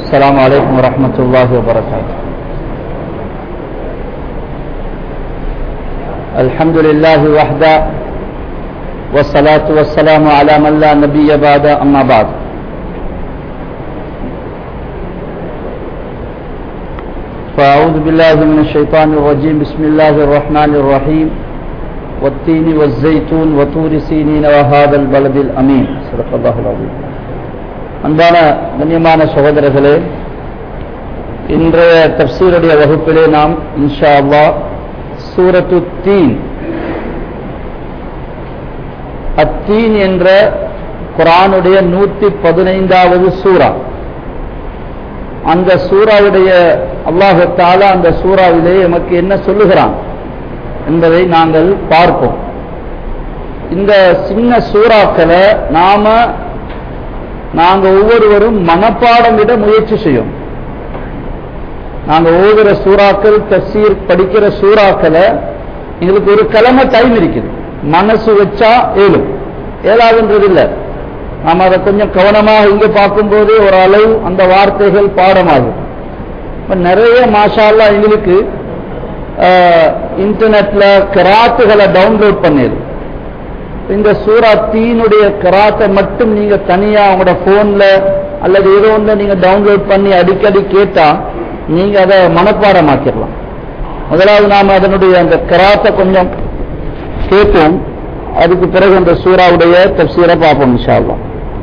السلام عليكم ورحمة الله وبركاته الحمد لله وحده والصلاة والسلام على من لا نبي بعد أما بعد فأعوذ بالله من الشيطان الرجيم بسم الله الرحمن الرحيم والتين والزيتون وطور سينين وهذا البلد الأمين صدق الله العظيم அன்பான கண்ணியமான சகோதரர்களே இன்றைய தப்சீருடைய வகுப்பிலே நாம் இன்ஷா அல்லா சூரத்து தீன் அத்தீன் என்ற குரானுடைய நூத்தி பதினைந்தாவது சூரா அந்த சூறாவுடைய அல்லாஹத்தால அந்த சூறாவிலே எமக்கு என்ன சொல்லுகிறான் என்பதை நாங்கள் பார்ப்போம் இந்த சின்ன சூறாக்களை நாம நாங்க ஒவ்வொருவரும் மனப்பாடம் விட முயற்சி செய்யும் நாங்க ஓதுற சூறாக்கள் தசீர் படிக்கிற சூறாக்களை எங்களுக்கு ஒரு கிழமை டைம் இருக்குது மனசு வச்சா ஏழும் ஏழாதுன்றது இல்லை நாம் அதை கொஞ்சம் கவனமாக இங்க பார்க்கும்போதே ஒரு அளவு அந்த வார்த்தைகள் பாடமாகும் இப்ப நிறைய மாஷால்லா எங்களுக்கு இன்டர்நெட்ல கராத்துகளை டவுன்லோட் பண்ணிடு இந்த சூரா தீனுடைய கராத்தை மட்டும் நீங்க தனியா உங்களோட போன்ல அல்லது ஏதோ ஒன்று நீங்க டவுன்லோட் பண்ணி அடிக்கடி கேட்டா நீங்க அதை மனப்பாடமாக்கிடலாம் முதலாவது நாம் அதனுடைய அந்த கராத்தை கொஞ்சம் கேட்போம் அதுக்கு பிறகு அந்த சூறாவுடைய தப்சீரை பார்ப்போம் இன்ஷால்லா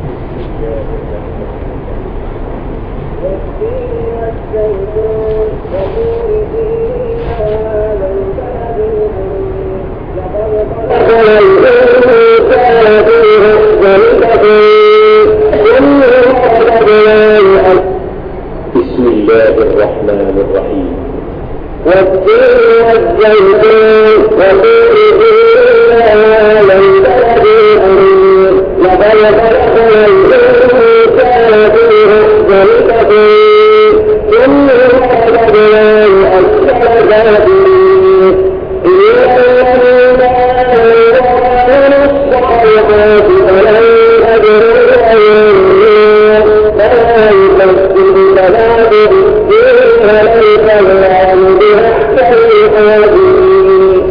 بسم الله الرحمن الرحيم والتين والزيتون وطور من بلد أمين لقد خلقنا الإنسان في رحمة ثم رددناه أسفل سافلين إلا الذين آمنوا الصالحات فلن أجروا أيام فلا يكفر فلا بالدين وليس العبد أحسن الحاكمين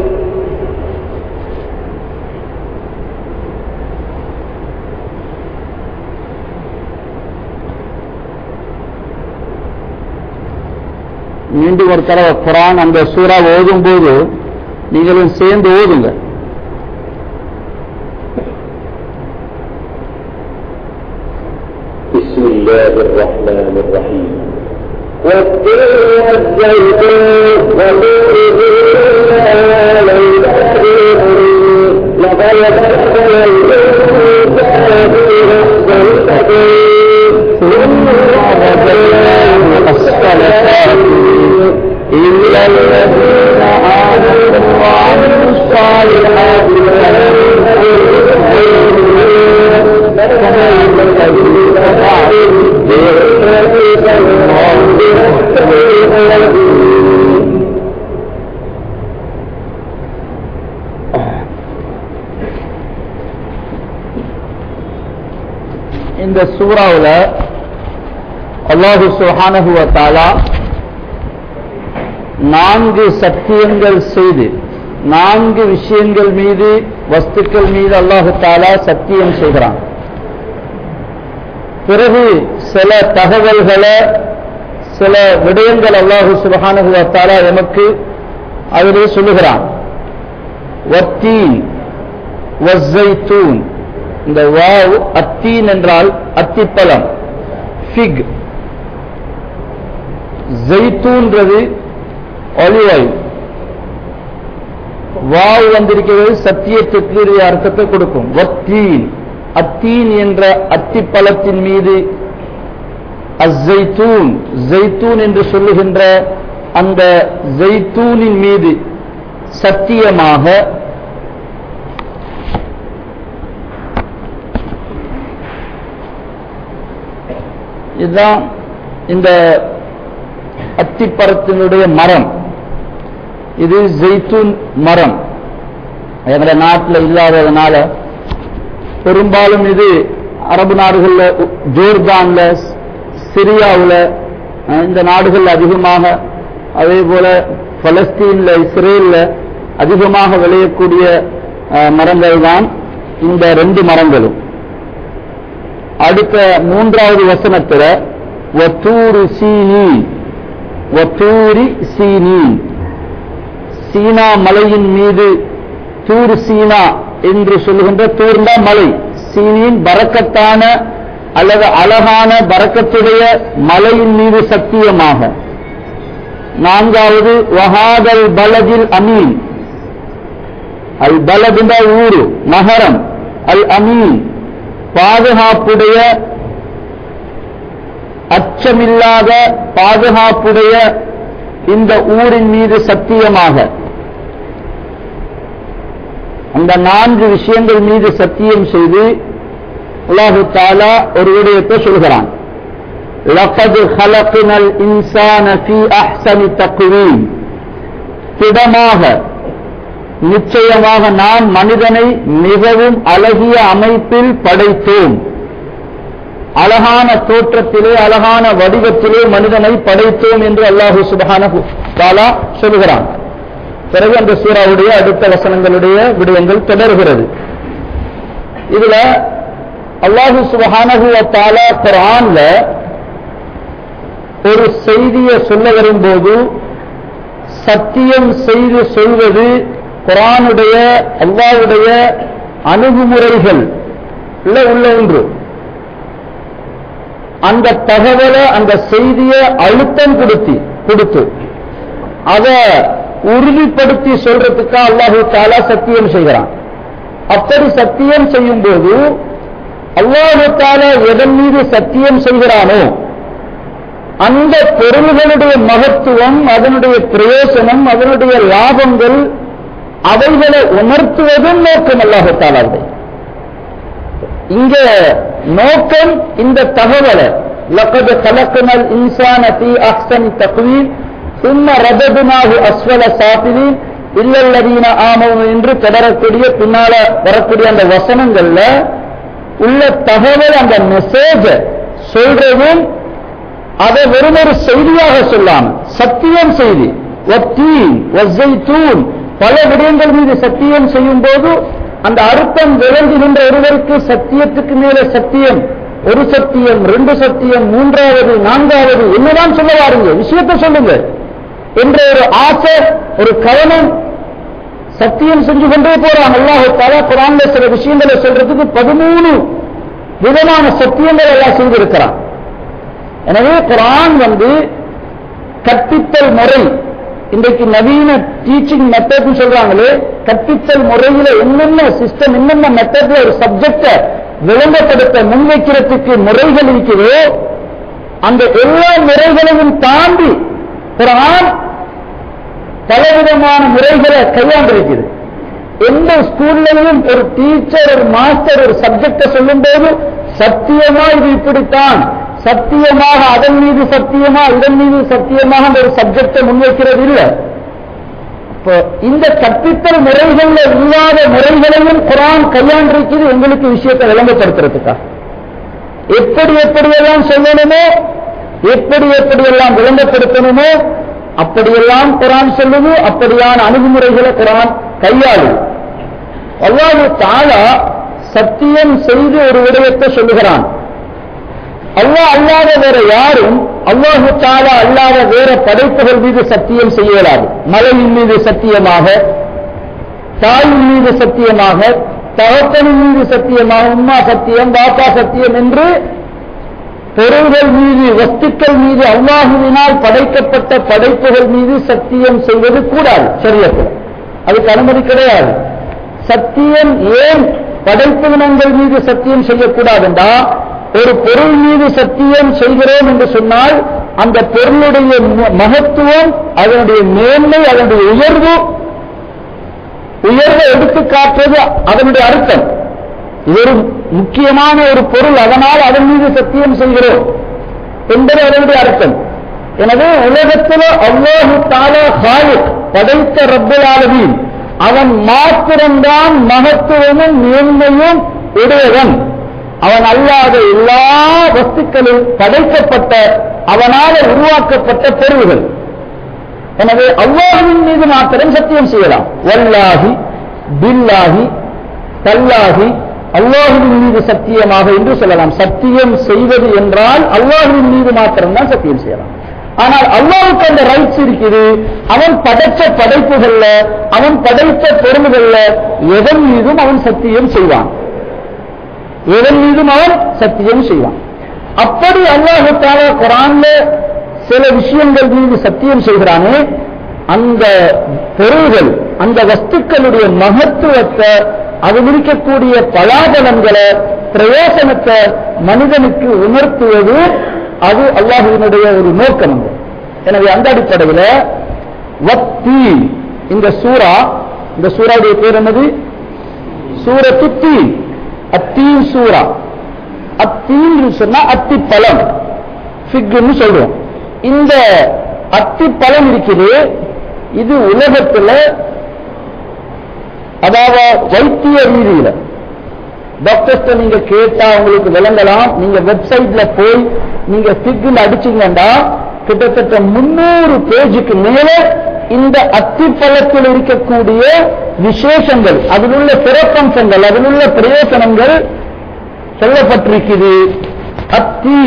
மீண்டும் ஒரு தடவை குரான் அந்த சூறா ஓதும் போது நீங்களும் சேர்ந்து ஓதுங்க بسم الله الرحمن الرحيم والتين والزيتون وطور سيناء من بلد أمين لقد خلقنا الإنسان في رحمة ثم رددناه أسفل سافلين إلا الذين آمنوا وعملوا الصالحات இந்த சூறாவுல அல்லாஹு சுஹானஹு வ தஆலா நான்கு சத்தியங்கள் செய்து நான்கு விஷயங்கள் மீது வஸ்துக்கள் மீது அல்லாஹு தாலா சத்தியம் செய்கிறான் பிறகு சில தகவல்களை சில விடயங்கள் அல்லாஹு சுபஹானஹு வ தஆலா எமக்கு அதிலே சொல்லுகிறான் வத்தீன் வஸ்ஸைத்தூன் இந்த வாவ் அத்தீன் என்றால் அத்திப்பழம் ஃபிக் ஜெய்தூன்றது ஒலிவ் ஆயில் வாவ் வந்திருக்கிறது சத்தியத்திற்கு அர்த்தத்தை கொடுக்கும் வத்தீன் அத்தீன் என்ற அத்திப்பழத்தின் மீது அஸ்ஸைத்தூன் ஜெய்தூன் என்று சொல்லுகின்ற அந்த ஜெய்தூனின் மீது சத்தியமாக இதுதான் இந்த அத்திப்பழத்தினுடைய மரம் இது ஜெய்தூன் மரம் எங்களை நாட்டில் இல்லாததுனால பெரும்பாலும் இது அரபு நாடுகளில் ஜோர்தான்ல சிரியாவில் அஹ் இந்த நாடுகள் அதிகமாக அதே போல பலஸ்தீன்ல இஸ்ரேல்ல அதிகமாக விளையக்கூடிய அஹ், மரங்கள் தான் இந்த ரெண்டு மரங்களும் அடுத்த மூன்றாவது வசனத்துல வத்தூரு சீனி வத்தூரி சீனி சீனா மலையின் மீது தூர் சீனா என்று சொல்லுகின்ற தூர்ந்த மலை சீனின் பறக்கத்தான அல்லது அழகான பறக்கத்துடைய மலையின் மீது சத்தியமாக நான்காவது வஹாதல் பலதில் அமீன் அல் பலதுண்ட ஊரு நகரம் அல் அமீன் பாதுகாப்புடைய அச்சமில்லாத பாதுகாப்புடைய இந்த ஊரின் மீது சத்தியமாக அந்த நான்கு விஷயங்கள் மீது சத்தியம் செய்து அல்லாஹு தாலா ஒரு விடயத்தை சொல்கிறான் لقد خلقنا الإنسان في أحسن تقويم திடமாக நிச்சயமாக நாம் மனிதனை மிகவும் அழகிய அமைப்பில் படைத்தோம் அழகான தோற்றத்திலே அழகான வடிவத்திலே மனிதனை படைத்தோம் என்று அல்லாஹு சுபஹானஹு தாலா சொல்லுகிறான் பிறகு அந்த சூறாவுடைய அடுத்த வசனங்களுடைய விடயங்கள் தொடர்கிறது இதுல அல்லாஹு சுபஹானஹு தாலா குரான்ல ஒரு செய்தியை சொல்ல வரும்போது சத்தியம் செய்து சொல்வது குரானுடைய அல்லாவுடைய அணுகுமுறைகள் உள்ள உள்ள ஒன்று அந்த தகவலை அந்த செய்தியை அழுத்தம் கொடுத்தி கொடுத்து அதை உறுதிப்படுத்தி சொல்றதுக்கு அல்லாஹு தாலா சத்தியம் செய்கிறான் அப்படி சத்தியம் செய்யும் போது அல்லாஹு தாலா எதன் மீது சத்தியம் செய்கிறானோ அந்த பொருள்களுடைய மகத்துவம் அதனுடைய பிரயோசனம் அதனுடைய லாபங்கள் அவைகளை உணர்த்துவதும் நோக்கம் அல்லாஹு தாலாவுடைய இங்க நோக்கம் இந்த தகவலை லக்கது கலக்கனல் இன்சான தீ அஹ்சனி தக்வீம் சும்ம ரததுனாகு அஸ்வல சாப்பிலீன் இல்லல்லதீன ஆமம் என்று தொடரக்கூடிய பின்னால வரக்கூடிய அந்த வசனங்கள்ல உள்ள தகவல் அந்த மெசேஜ் சொல்றதும் அதை வெறும் ஒரு செய்தியாக சொல்லாம சத்தியம் செய்தி ஒத்தீன் ஒஸ்ஸைத்தூன் பல விடயங்கள் மீது சத்தியம் செய்யும் போது அந்த அர்த்தம் விளங்குகின்ற ஒருவருக்கு சத்தியத்துக்கு மேல சத்தியம் ஒரு சத்தியம் ரெண்டு சத்தியம் மூன்றாவது நான்காவது என்னதான் சொல்ல வாருங்க விஷயத்தை சொல்லுங்க என்ற ஒரு ஆசை ஒரு கவனம் சத்தியம் செஞ்சு கொண்டே போறான் அல்லாஹ் தலா குரான்ல சில விஷயங்களை சொல்றதுக்கு பதிமூணு விதமான சத்தியங்கள் எல்லாம் செய்திருக்கிறான் எனவே குரான் வந்து கற்பித்தல் முறை இன்றைக்கு நவீன டீச்சிங் மெத்தட் சொல்றாங்களே கற்பித்தல் முறையில என்னென்ன சிஸ்டம் என்னென்ன மெத்தட்ல ஒரு சப்ஜெக்ட விளங்கப்படுத்த முன்வைக்கிறதுக்கு முறைகள் இருக்குதோ அந்த எல்லா முறைகளையும் தாண்டி குரான் பலவிதமான முறைகளை கையாண்டிருக்குது எந்த ஸ்கூல்லையும் ஒரு டீச்சர் ஒரு மாஸ்டர் ஒரு சப்ஜெக்ட சொல்லும் போது சத்தியமா இது இப்படித்தான் சத்தியமாக அதன் மீது சத்தியமா இதன் மீது சத்தியமாக அந்த ஒரு சப்ஜெக்டை முன்வைக்கிறது இல்லை இப்போ இந்த கற்பித்தல் முறைகள்ல இல்லாத முறைகளையும் குரான் கையாண்டிருக்கிறது உங்களுக்கு விஷயத்தை விளங்கப்படுத்துறதுக்கா எப்படி எப்படியெல்லாம் சொல்லணுமோ எப்படி எப்படியெல்லாம் விளங்கப்படுத்தணுமோ அப்படியெல்லாம் குரான் சொல்லுது அப்படியான அணுகுமுறைகளை குரான் கையாளு அல்லாஹு தாலா சத்தியம் செய்து ஒரு விடயத்தை சொல்லுகிறான் அல்லாஹ் அல்லாத வேற யாரும் அல்லாஹு தாலா அல்லாத வேற படைப்புகள் மீது சத்தியம் செய்ய இயலாது மலையின் மீது சத்தியமாக தாயின் மீது சத்தியமாக தகப்பனின் மீது சத்தியமாக உம்மா சத்தியம் பாப்பா சத்தியம் என்று பொருள்கள் மீது வஸ்துக்கள் மீது அல்லாஹுவினால் படைக்கப்பட்ட படைப்புகள் மீது சத்தியம் செய்வது கூடாது சரியத்தில் அதுக்கு அனுமதி கிடையாது சத்தியம் ஏன் படைப்பு இனங்கள் மீது சத்தியம் செய்யக்கூடாதுண்டா ஒரு பொருள் மீது சத்தியம் செய்கிறோம் என்று சொன்னால் அந்த பொருளுடைய ம- மகத்துவம் அதனுடைய மேன்மை அதனுடைய உயர்வு உயர்வை எடுத்து காட்டுவது அதனுடைய அர்த்தம் இது ஒரு முக்கியமான ஒரு பொருள் அதனால் அதன் மீது சத்தியம் செய்கிறோம் என்பது அதனுடைய அர்த்தம் எனவே உலகத்தில் அல்லாஹு தாலா ஹாலிக் படைத்த ரப்பல் ஆலமீன் அவன் மாத்திரம்தான் மகத்துவமும் மேன்மையும் உடையவன் அவன் அல்லாத எல்லா வஸ்துக்களும் படைக்கப்பட்ட அவனால் உருவாக்கப்பட்ட பொருள்கள் எனவே அல்லாஹுவின் மீது மாத்திரம் சத்தியம் செய்யலாம் வல்லாஹி பில்லாஹி தல்லாஹி அல்லாஹுவின் மீது சத்தியமாக என்று சொல்லலாம் சத்தியம் செய்வது என்றால் அல்லாஹுவின் மீது மாத்திரம்தான் சத்தியம் செய்யலாம் ஆனால் அல்லாஹ்வுக்கு அந்த ரைட்ஸ் இருக்குது அவன் படைச்ச படைப்புகள்ல அவன் படைத்த பொருள்கள்ல எதன் மீதும் அவன் சத்தியம் செய்வான் எதன் மீதும் அவன் சத்தியம் செய்வான் அப்படி அல்லாஹு தாலா குரான்ல சில விஷயங்கள் மீது சத்தியம் செய்கிறானே அந்த பொருள்கள் அந்த வஸ்துக்களுடைய மகத்துவத்தை அதில் இருக்கக்கூடிய பலாபலன்களை பிரயோசனத்தை மனிதனுக்கு உணர்த்துவது அது அல்லாஹுவினுடைய ஒரு நோக்கம் அங்கு. எனவே அந்த அடிப்படையில் வத்தி இந்த சூரா இந்த சூறாவுடைய பேர் என்னது சூரத்து தீ அத்தீன் சூரா அத்தீன் சொன்னா அத்தி பழம் ஃபிக்னு சொல்றோம் இந்த அத்தி பழம் இருக்குது இது உலகத்துல அதாவது வைத்திய ரீதியில டாக்டர்ஸ்ட நீங்க கேட்டா உங்களுக்கு விளங்கலாம் நீங்க வெப்சைட்ல போய் நீங்க ஃபிக்ல அடிச்சீங்கன்னா கிட்டத்தட்ட முன்னூறு பேஜுக்கு மேல இந்த அத்திப்பழத்தில் இருக்கக்கூடிய விசேஷங்கள் அதில் உள்ள சிறப்பம்சங்கள் அதில் உள்ள பிரயோசனங்கள் சொல்லப்பட்டிருக்குது அத்தி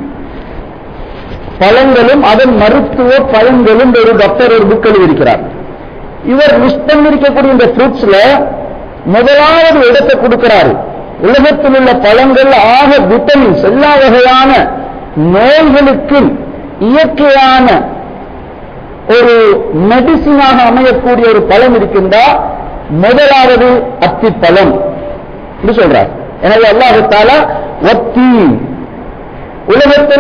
பழங்களும் அதன் மருத்துவ பழங்களும் ஒரு டாக்டர் ஒரு புக் எழுதியிருக்கிறார் இவர் லிஸ்ட் பண்ணிருக்கக்கூடிய இந்த ஃப்ரூட்ஸ்ல முதலாவது இடத்தை கொடுக்கிறாரு உலகத்தில் உள்ள பழங்கள் ஆக விட்டமின்ஸ் எல்லா வகையான நோய்களுக்கும் இயற்கையான ஒரு மெடிசினாக அமையக்கூடிய ஒரு பழம் இருக்கின்றா முதலாவது அத்திப்பழம் என்று சொல்றார் எனவே அல்லாஹால ஒத்தி உலகத்துல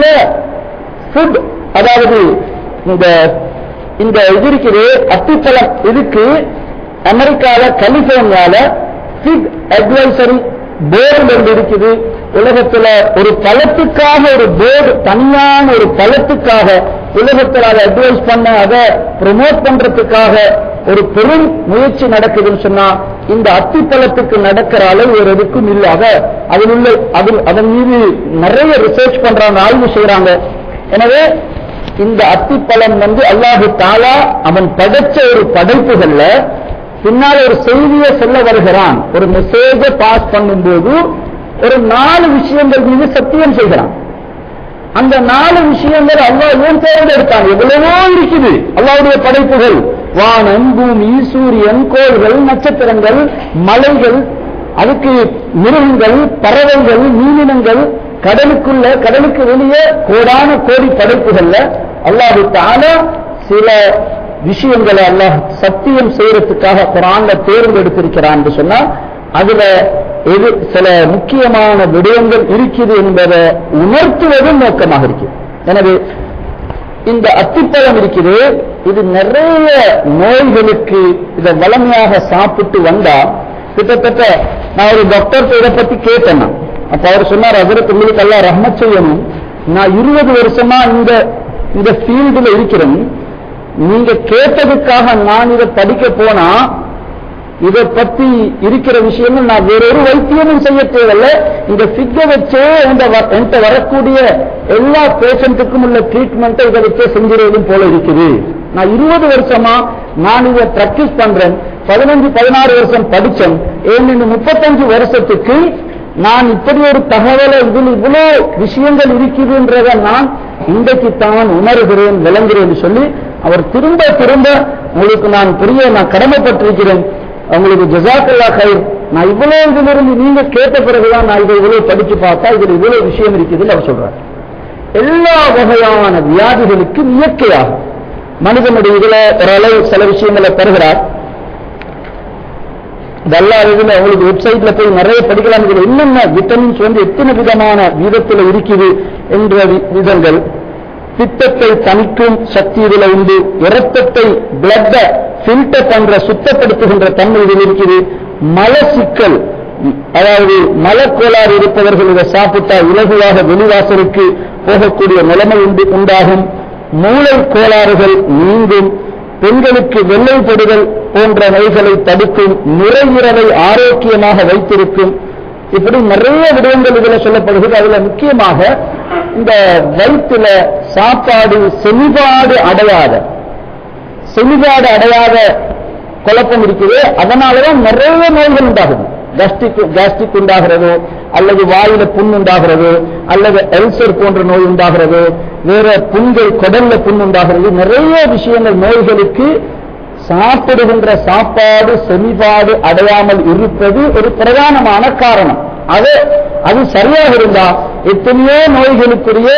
ஃபுட் அதாவது இந்த இந்த இது இருக்குது அத்திப்பழம் இதுக்கு அமெரிக்கால கலிபோர்னியால ஃபிக் அட்வைசரி போர்டு ஒன்று இருக்குது உலகத்துல ஒரு பழத்துக்காக ஒரு போர்டு தனியான ஒரு பழத்துக்காக உலகத்தில் அதை அட்வைஸ் பண்ண அதை ப்ரொமோட் பண்றதுக்காக ஒரு பெரும் முயற்சி நடக்குதுன்னு சொன்னா இந்த அத்திப்பழத்துக்கு நடக்கிற அளவு ஒரு எதுக்கும் இல்லாத அதில் உள்ள அதில் அதன் மீது நிறைய ரிசர்ச் பண்றாங்க ஆய்வு செய்யறாங்க எனவே இந்த அத்திப்பழம் வந்து அல்லாஹு தாலா அவன் படைச்ச ஒரு படைப்புகள்ல பின்னால் ஒரு செய்தியை சொல்ல வருகிறான் ஒரு மெசேஜ பாஸ் பண்ணும்போது ஒரு நாலு விஷயங்கள் மீது சத்தியம் செய்கிறான் அந்த நாலு விஷயங்கள் அல்லாஹ் ஏன் தேர்ந்தெடுத்தான் எவ்வளவோ இருக்குது அல்லாவுடைய படைப்புகள் வானம் பூமி சூரியன் கோள்கள் நட்சத்திரங்கள் மலைகள் அதுக்கு மிருகங்கள் பறவைகள் மீனினங்கள் கடலுக்குள்ள கடலுக்கு வெளியே கோடான கோடி படைப்புகள்ல அல்லாஹு தாலா சில விஷயங்களை அல்லாஹ் சத்தியம் செய்யறதுக்காக குரான்ல தேர்ந்தெடுத்திருக்கிறான் என்று சொன்னா அதுல எது சில முக்கியமான விடயங்கள் இருக்குது என்பதை உணர்த்துவதும் நோக்கமாக இருக்கு எனவே இந்த அத்திப்பழம் இருக்குது இது நிறைய நோய்களுக்கு இதை வளமையாக சாப்பிட்டு வந்தா கிட்டத்தட்ட நான் ஒரு டாக்டர் இதை பத்தி கேட்டேன் நான். அப்ப அவர் சொன்னார் அதற்கு உங்களுக்கு எல்லாம் ரஹ்மத் செய்யணும் நான் இருபது வருஷமா இந்த இந்த ஃபீல்டுல இருக்கிறேன் நீங்க கேட்டதுக்காக நான் இதை படிக்க போனா இதை பத்தி இருக்கிற விஷயங்கள் நான் வேறொரு வைத்தியமும் செய்ய தேவையில்லை இந்த ஃபிக்க வச்சே இந்த வ- என்கிட்ட வரக்கூடிய எல்லா பேஷண்ட்டுக்கும் உள்ள ட்ரீட்மெண்ட்டை இதை வச்சே செஞ்சிருவதும் போல இருக்குது நான் இருபது வருஷமா நான் இதை பிராக்டிஸ் பண்றேன் பதினஞ்சு பதினாறு வருஷம் படிச்சேன் ஏன் இந்த முப்பத்தஞ்சு வருஷத்துக்கு நான் இப்படி ஒரு தகவலை இதில் இவ்வளவு விஷயங்கள் இருக்குதுன்றதை நான் இன்றைக்கு தான் உணர்கிறேன் விளங்குகிறேன் சொல்லி அவர் திரும்ப திரும்ப உங்களுக்கு நான் புரிய நான் கடமைப்பட்டிருக்கிறேன் உங்களுக்கு ஜசாக்கல்லா கயிர் நான் இவ்வளவு இதிலிருந்து நீங்க கேட்ட பிறகுதான் நான் இதை இவ்வளவு படிச்சு பார்த்தா இதுல இவ்வளவு விஷயம் இருக்குதுன்னு அவர் சொல்றார் எல்லா வகையான வியாதிகளுக்கு இயற்கையாகும் மனிதனுடைய இதுல ஓரளவு சில விஷயங்களை பெறுகிறார் இதெல்லாம் இதுல உங்களுக்கு வெப்சைட்ல போய் நிறைய படிக்கலாம் இதுல என்னென்ன விட்டமின்ஸ் வந்து எத்தனை விதமான விதத்துல இருக்குது என்ற வி- விதங்கள் பித்தத்தை தணிக்கும் சக்தி இதுல உண்டு இரத்தத்தை பிளட்ட ஃபில்டர் பண்ற சுத்தப்படுத்துகின்ற தன்மை இதில் இருக்குது மலசிக்கல் அதாவது மலக்கோளாறு இருப்பவர்கள் இதை சாப்பிட்டா இலகுவாக வெளிவாசலுக்கு போகக்கூடிய நிலைமை உண்டு உண்டாகும் மூளை கோளாறுகள் நீங்கும் பெண்களுக்கு வெள்ளைப்படுதல் போன்ற நோய்களை தடுக்கும் நுரையீரலை ஆரோக்கியமாக வைத்திருக்கும் இப்படி நிறைய விடயங்கள் இதுல சொல்லப்படுகிறது அதுல முக்கியமாக இந்த வயிற்றுல சாப்பாடு செமிபாடு அடையாத செமிபாடு அடையாத குழப்பம் இருக்குது அதனாலதான் நிறைய நோய்கள் உண்டாகுது கேஸ்ட்ரிக் கேஸ்ட்ரிக் உண்டாகிறதோ அல்லது வாயில புண் உண்டாகிறதோ அல்லது அல்சர் போன்ற நோய் உண்டாகிறதோ வேற புண்கள் குடல்ல புண் உண்டாகிறது நிறைய விஷயங்கள் நோய்களுக்கு சாப்பிடுகின்ற சாப்பாடு செமிபாடு அடையாமல் இருப்பது ஒரு பிரதானமான காரணம் அது அது சரியாக இருந்தா எத்தனையோ நோய்களுக்குரிய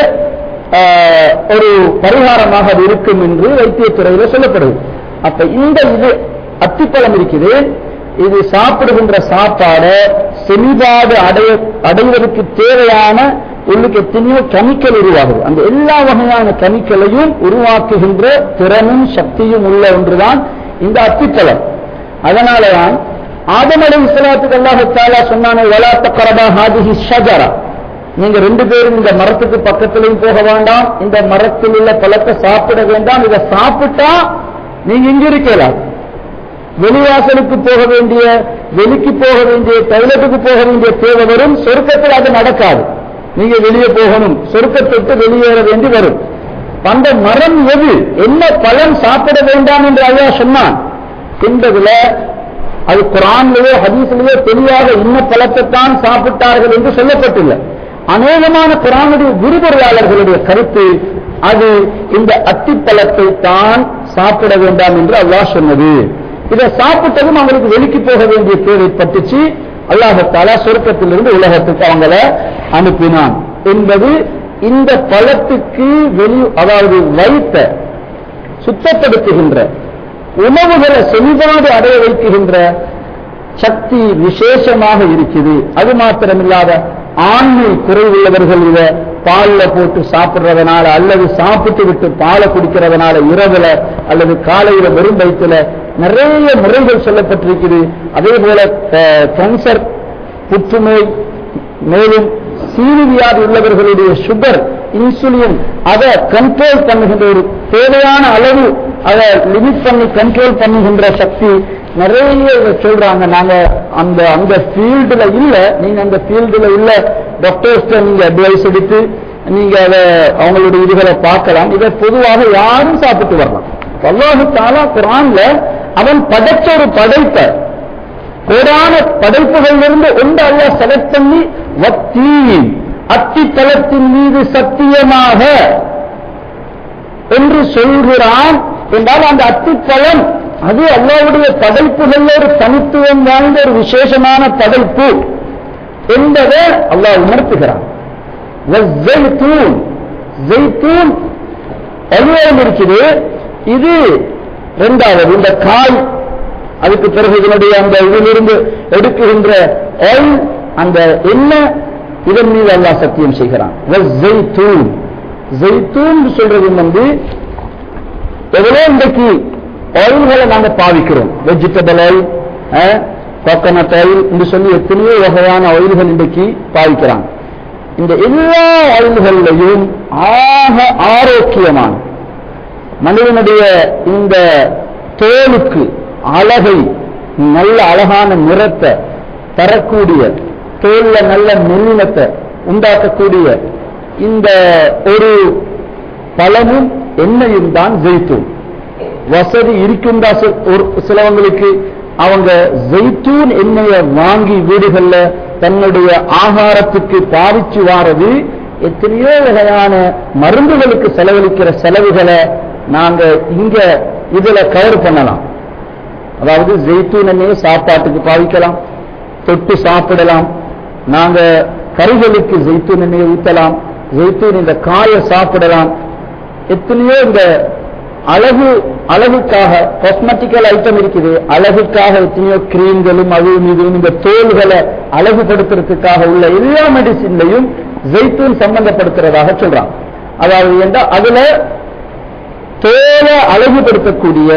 ஆஹ், ஒரு பரிகாரமாக அது இருக்கும் என்று வைத்தியத்துறையில சொல்லப்படுது அப்ப இந்த இது அத்திப்பழம் இருக்குது இது சாப்பிடுகின்ற சாப்பாடை செமிபாடு அடைய அடைவதற்கு தேவையான உள்ளுக்கு எத்தனையோ கெமிக்கல் உருவாகுது அந்த எல்லா வகையான கெமிக்கலையும் உருவாக்குகின்ற திறனும் சக்தியும் உள்ள ஒன்றுதான் இந்த அத்திப்பழம் அதனாலதான் ஆதம் அலை இஸ்லாத்துக்கு அல்லாஹ் தாலா சொன்னானே வலா தக்கரபா ஹாதிஹி ஷஜரா நீங்க ரெண்டு பேரும் இந்த மரத்துக்கு பக்கத்திலையும் போக வேண்டாம் இந்த மரத்தில் உள்ள பழத்தை சாப்பிட வேண்டாம் இதை சாப்பிட்டா நீங்க இங்க இருக்கலாம் வெளிவாசலுக்கு போக வேண்டிய வெளிக்கு போக வேண்டிய டைலட்டுக்கு போக வேண்டிய தேவை வரும் சொர்க்கத்தில் அது நடக்காது நீங்க வெளியே போகணும் சொர்க்கத்தை விட்டு வெளியேற வேண்டி வரும் அந்த மரம் எது என்ன பலன் சாப்பிட வேண்டாம் என்று ஐயா சொன்னான் என்பதுல அது குரான்லயோ ஹதீஸ்லயோ தெளிவாக இன்ன பழத்தைத்தான் சாப்பிட்டார்கள் என்று சொல்லப்பட்டுள்ள அநேகமான குரானுடைய விருதுரையாளர்களுடைய கருத்து அது இந்த அத்திப்பழத்தை தான் சாப்பிட வேண்டாம் என்று அல்லாஹ் சொன்னது இதை சாப்பிட்டதும் அவங்களுக்கு வெளிக்கு போக வேண்டிய தேவைப்பட்டுச்சு அல்லாஹத்தாலா சொர்க்கத்திலிருந்து உலகத்துக்கு அவங்கள அனுப்பினான் என்பது இந்த பழத்துக்கு வெளி அதாவது வைத்த சுத்தப்படுத்துகின்ற உணவுகளை செல்வாடு அடைய வைக்குகின்ற சக்தி விசேஷமாக இருக்குது அது மாத்திரமில்லாத ஆண்மை குறைவுள்ளவர்கள் இத பால்ல போட்டு சாப்பிடுறதுனால அல்லது சாப்பிட்டு விட்டு பாலை குடிக்கிறதுனால இரவுல அல்லது காலையில வெறும் வயிற்றுல நிறைய முறைகள் சொல்லப்பட்டிருக்குது அதே போல கேன்சர் புற்றுநோய் மேலும் சீனி வியாதி உள்ளவர்களுடைய சுகர் இன்சுலின் அதை கண்ட்ரோல் பண்ணுகின்ற ஒரு தேவையான அளவு அதை லிமிட் பண்ணி கண்ட்ரோல் பண்ணுகின்ற சக்தி நிறைய இதை சொல்றாங்க நாங்க அந்த அந்த ஃபீல்டுல இல்ல நீங்க அந்த ஃபீல்டுல உள்ள டாக்டர்ஸ்ட நீங்க அட்வைஸ் எடுத்து நீங்க அதை அவங்களுடைய இதுகளை பார்க்கலாம் இதை பொதுவாக யாரும் சாப்பிட்டு வரலாம் அல்லாஹு தாலா குரான்ல அவன் படைச்ச ஒரு படைப்பை கோடான படைப்புகளிலிருந்து ஒன்று அல்லாஹ் செலக்ட் பண்ணி வத்தி அத்தித்தலத்தின் மீது சத்தியமாக என்று சொல்கிறான் என்றால் அந்த அத்தித்தலம் அது அல்லாவுடைய படைப்புகளில் ஒரு தனித்துவம் வாய்ந்த ஒரு விசேஷமான படைப்பு என்பதை அல்லாஹ் உணர்த்துகிறான் வஸ்ஸைத்தூன். ஜெய்தூன் அலுவலம் இருக்குது இது இரண்டாவது இந்த காய் அதுக்கு பிறகு இதனுடைய அந்த இதிலிருந்து எடுக்குகின்ற ஆயில் அந்த எண்ணெய் இதன் மீது அல்லாஹ் சத்தியம் செய்கிறான் ஜெய்தூன் ஜெய்தூன் சொல்றது வந்து எவ்வளோ இன்றைக்கு ஆயில்களை நாங்க பாவிக்கிறோம் வெஜிடபிள் ஆயில் கோகனட் ஆயில் என்று சொல்லி எத்தனையோ வகையான ஆயில்கள் இன்றைக்கு பாவிக்கிறாங்க இந்த எல்லா ஆயில்களையும் ஆக ஆரோக்கியமான மனிதனுடைய இந்த தோலுக்கு அழகை நல்ல அழகான நிறத்தை தரக்கூடிய தோல்ல நல்ல மெல்லினத்தை உண்டாக்கக்கூடிய இந்த ஒரு பலனும் எண்ணெயும் தான் ஜெய்தூன் வசதி இருக்குண்டா சி- ஒரு சிலவங்களுக்கு அவங்க ஜெய்தூன் எண்ணெயை வாங்கி வீடுகள்ல தன்னுடைய ஆகாரத்துக்கு பாவிச்சு வாரது எத்தனையோ வகையான மருந்துகளுக்கு செலவழிக்கிற செலவுகளை நாங்க இங்க இதுல கவர் பண்ணலாம் அதாவது ஜெய்தூன் எண்ணெயை சாப்பாட்டுக்கு பாவிக்கலாம் தொட்டு சாப்பிடலாம் நாங்க கறிகளுக்கு ஜெய்தூன் எண்ணெயை ஊத்தலாம் ஜெய்தூன் இந்த காயை சாப்பிடலாம் எத்தனையோ இந்த அழகு அழகுக்காக காஸ்மெட்டிக்கல் ஐட்டம் இருக்குது அழகுக்காக எத்தனையோ கிரீம்களும் அதுவும் இதுவும் இந்த தோல்களை அழகுபடுத்துறதுக்காக உள்ள எல்லா மெடிசின்லையும் ஜெய்தூன் சம்பந்தப்படுத்துறதாக சொல்றான் அதாவது என்றால் அதுல தோலை அழகுபடுத்தக்கூடிய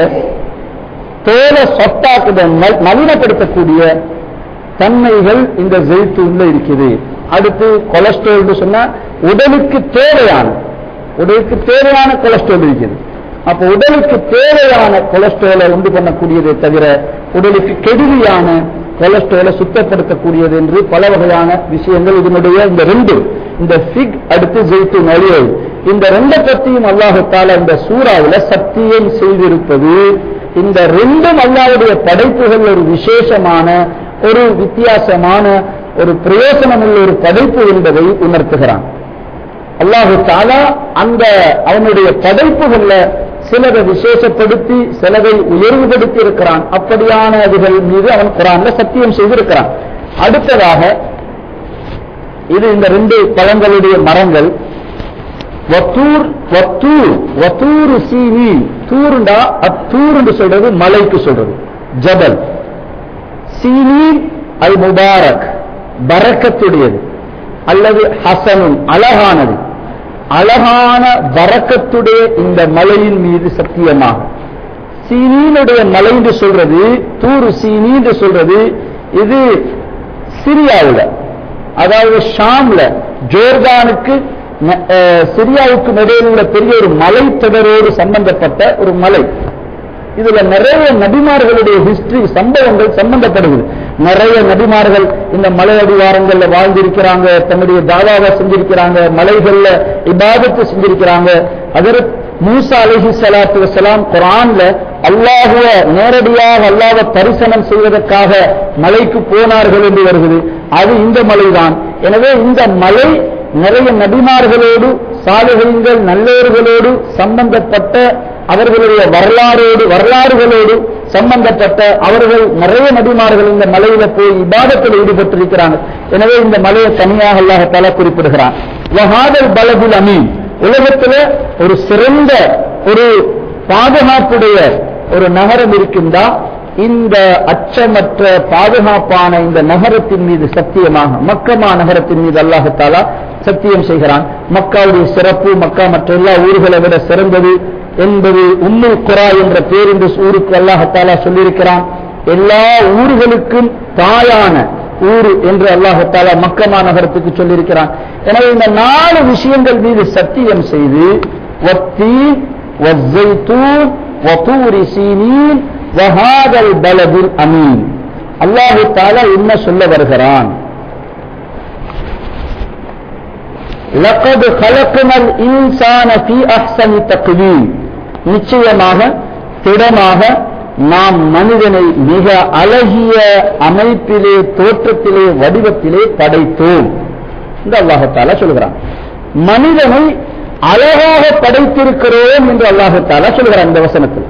தோலை சொத்தாக்குத நல்- நவீனப்படுத்தக்கூடிய தன்மைகள் இந்த ஜெய்தூன்ல இருக்குது அடுத்து கொலஸ்ட்ரால் சொன்னா உடலுக்கு தேவையான உடலுக்கு தேவையான கொலஸ்ட்ரால் இருக்குது அப்ப உடலுக்கு தேவையான கொலஸ்ட்ராலை உண்டு பண்ணக்கூடியதை தவிர உடலுக்கு கெடுதியான கொலஸ்ட்ராலை சுத்தப்படுத்தக்கூடியது என்று பல வகையான விஷயங்கள் இதனுடைய இந்த ரெண்டு இந்த ஃபிக் அடுத்து ஜெய்தூன் ஆலிவ் இந்த ரெண்டை பற்றியும் அல்லாஹு தாலா இந்த சூறாவுல சத்தியம் செய்திருப்பது இந்த ரெண்டும் அல்லாஹ்வுடைய படைப்புகள் ஒரு விசேஷமான ஒரு வித்தியாசமான ஒரு பிரயோசனமுள்ள ஒரு படைப்பு என்பதை உணர்த்துகிறான் அல்லாஹு தாலா அந்த அவனுடைய படைப்புகள்ல சிலதை விசேஷப்படுத்தி சிலதை உயர்வுபடுத்தி இருக்கிறான் அப்படியான அதுகள் மீது அவன் குரான்ல சத்தியம் செய்திருக்கிறான் அடுத்ததாக இது இந்த ரெண்டு பழங்களுடைய மரங்கள் வத்தூர் வத்தூர் வத்தூர் சீனி தூருண்டா அத்தூர் என்று சொல்றது மலைக்கு சொல்றது ஜபல் சீனி அல் முபாரக் பரக்கத்துடையது அல்லது ஹசனும் அழகானது அழகான பரக்கத்துடைய இந்த மலையின் மீது சத்தியமாக சீனியினுடைய மலை என்று சொல்றது தூரு சீனி என்று சொல்றது இது சிரியாவில் அதாவது ஷாம்ல ஜோர்தானுக்கு ந- அஹ், சிரியாவுக்கும் இடையில் உள்ள பெரிய ஒரு மலை தொடரோடு சம்பந்தப்பட்ட ஒரு மலை இதுல நிறைய நபிமார்களுடைய ஹிஸ்டரி சம்பவங்கள் சம்பந்தப்படுகிறது நிறைய நபிமார்கள் இந்த மலை அடிவாரங்கள்ல வாழ்ந்திருக்கிறாங்க தன்னுடைய தாவாவை செஞ்சிருக்கிறாங்க மலைகள்ல இபாதத்து செஞ்சிருக்கிறாங்க அதற்கு மூசா அலைஹி ஸலாத்து வஸலாம் குர்ஆன்ல அல்லாஹுவ நேரடியாக அல்லாஹ்வை தரிசனம் செய்வதற்காக மலைக்கு போனார்கள் என்று வருகிறது அது இந்த மலைதான் எனவே இந்த மலை நிறைய நபிமார்களோடு சாலிகங்கள் நல்லோர்களோடு சம்பந்தப்பட்ட அவர்களுடைய வரலாறோடு வரலாறுகளோடு சம்பந்தப்பட்ட அவர்கள் நிறைய நபிமார்கள் இந்த மலையில போய் இபாதத்தில் ஈடுபட்டிருக்கிறாங்க எனவே இந்த மலையை தனியாக அல்லாஹால குறிப்பிடுகிறான் வஹாதல் பலகுல் அமீன் உலகத்துல ஒரு சிறந்த ஒரு பாதுகாப்புடைய ஒரு நகரம் இருக்கின்றா இந்த அச்சமற்ற பாதுகாப்பான இந்த நகரத்தின் மீது சத்தியமாக மக்கமா நகரத்தின் மீது அல்லாஹத்தாலா சத்தியம் செய்கிறான் மக்காவுடைய சிறப்பு மக்கா மற்ற எல்லா ஊர்களை விட சிறந்தது என்பது உம்முல் குரா என்ற பேர் இந்த ஊருக்கு அல்லாஹத்தாலா சொல்லியிருக்கிறான் எல்லா ஊர்களுக்கும் தாயான ஊர் என்று அல்லாஹத்தாலா மக்கமா நகரத்துக்கு சொல்லியிருக்கிறான் எனவே இந்த நாலு விஷயங்கள் மீது சத்தியம் செய்து வத்தீன் வஸ்ஸைத்தூன் வதூரி சீனீன் வஹாதல் பலதில் அமீன் அல்லாஹு தாலா என்ன சொல்ல வருகிறான் لقد خلقنا الإنسان في أحسن تقويم நிச்சயமாக திடமாக நாம் மனிதனை மிக அழகிய அமைப்பிலே தோற்றத்திலே வடிவத்திலே படைத்தோம் என்று அல்லாஹத்தாலா சொல்கிறான் மனிதனை அழகாக படைத்திருக்கிறோம் என்று அல்லாஹத்தாலா சொல்கிறான் இந்த வசனத்தில்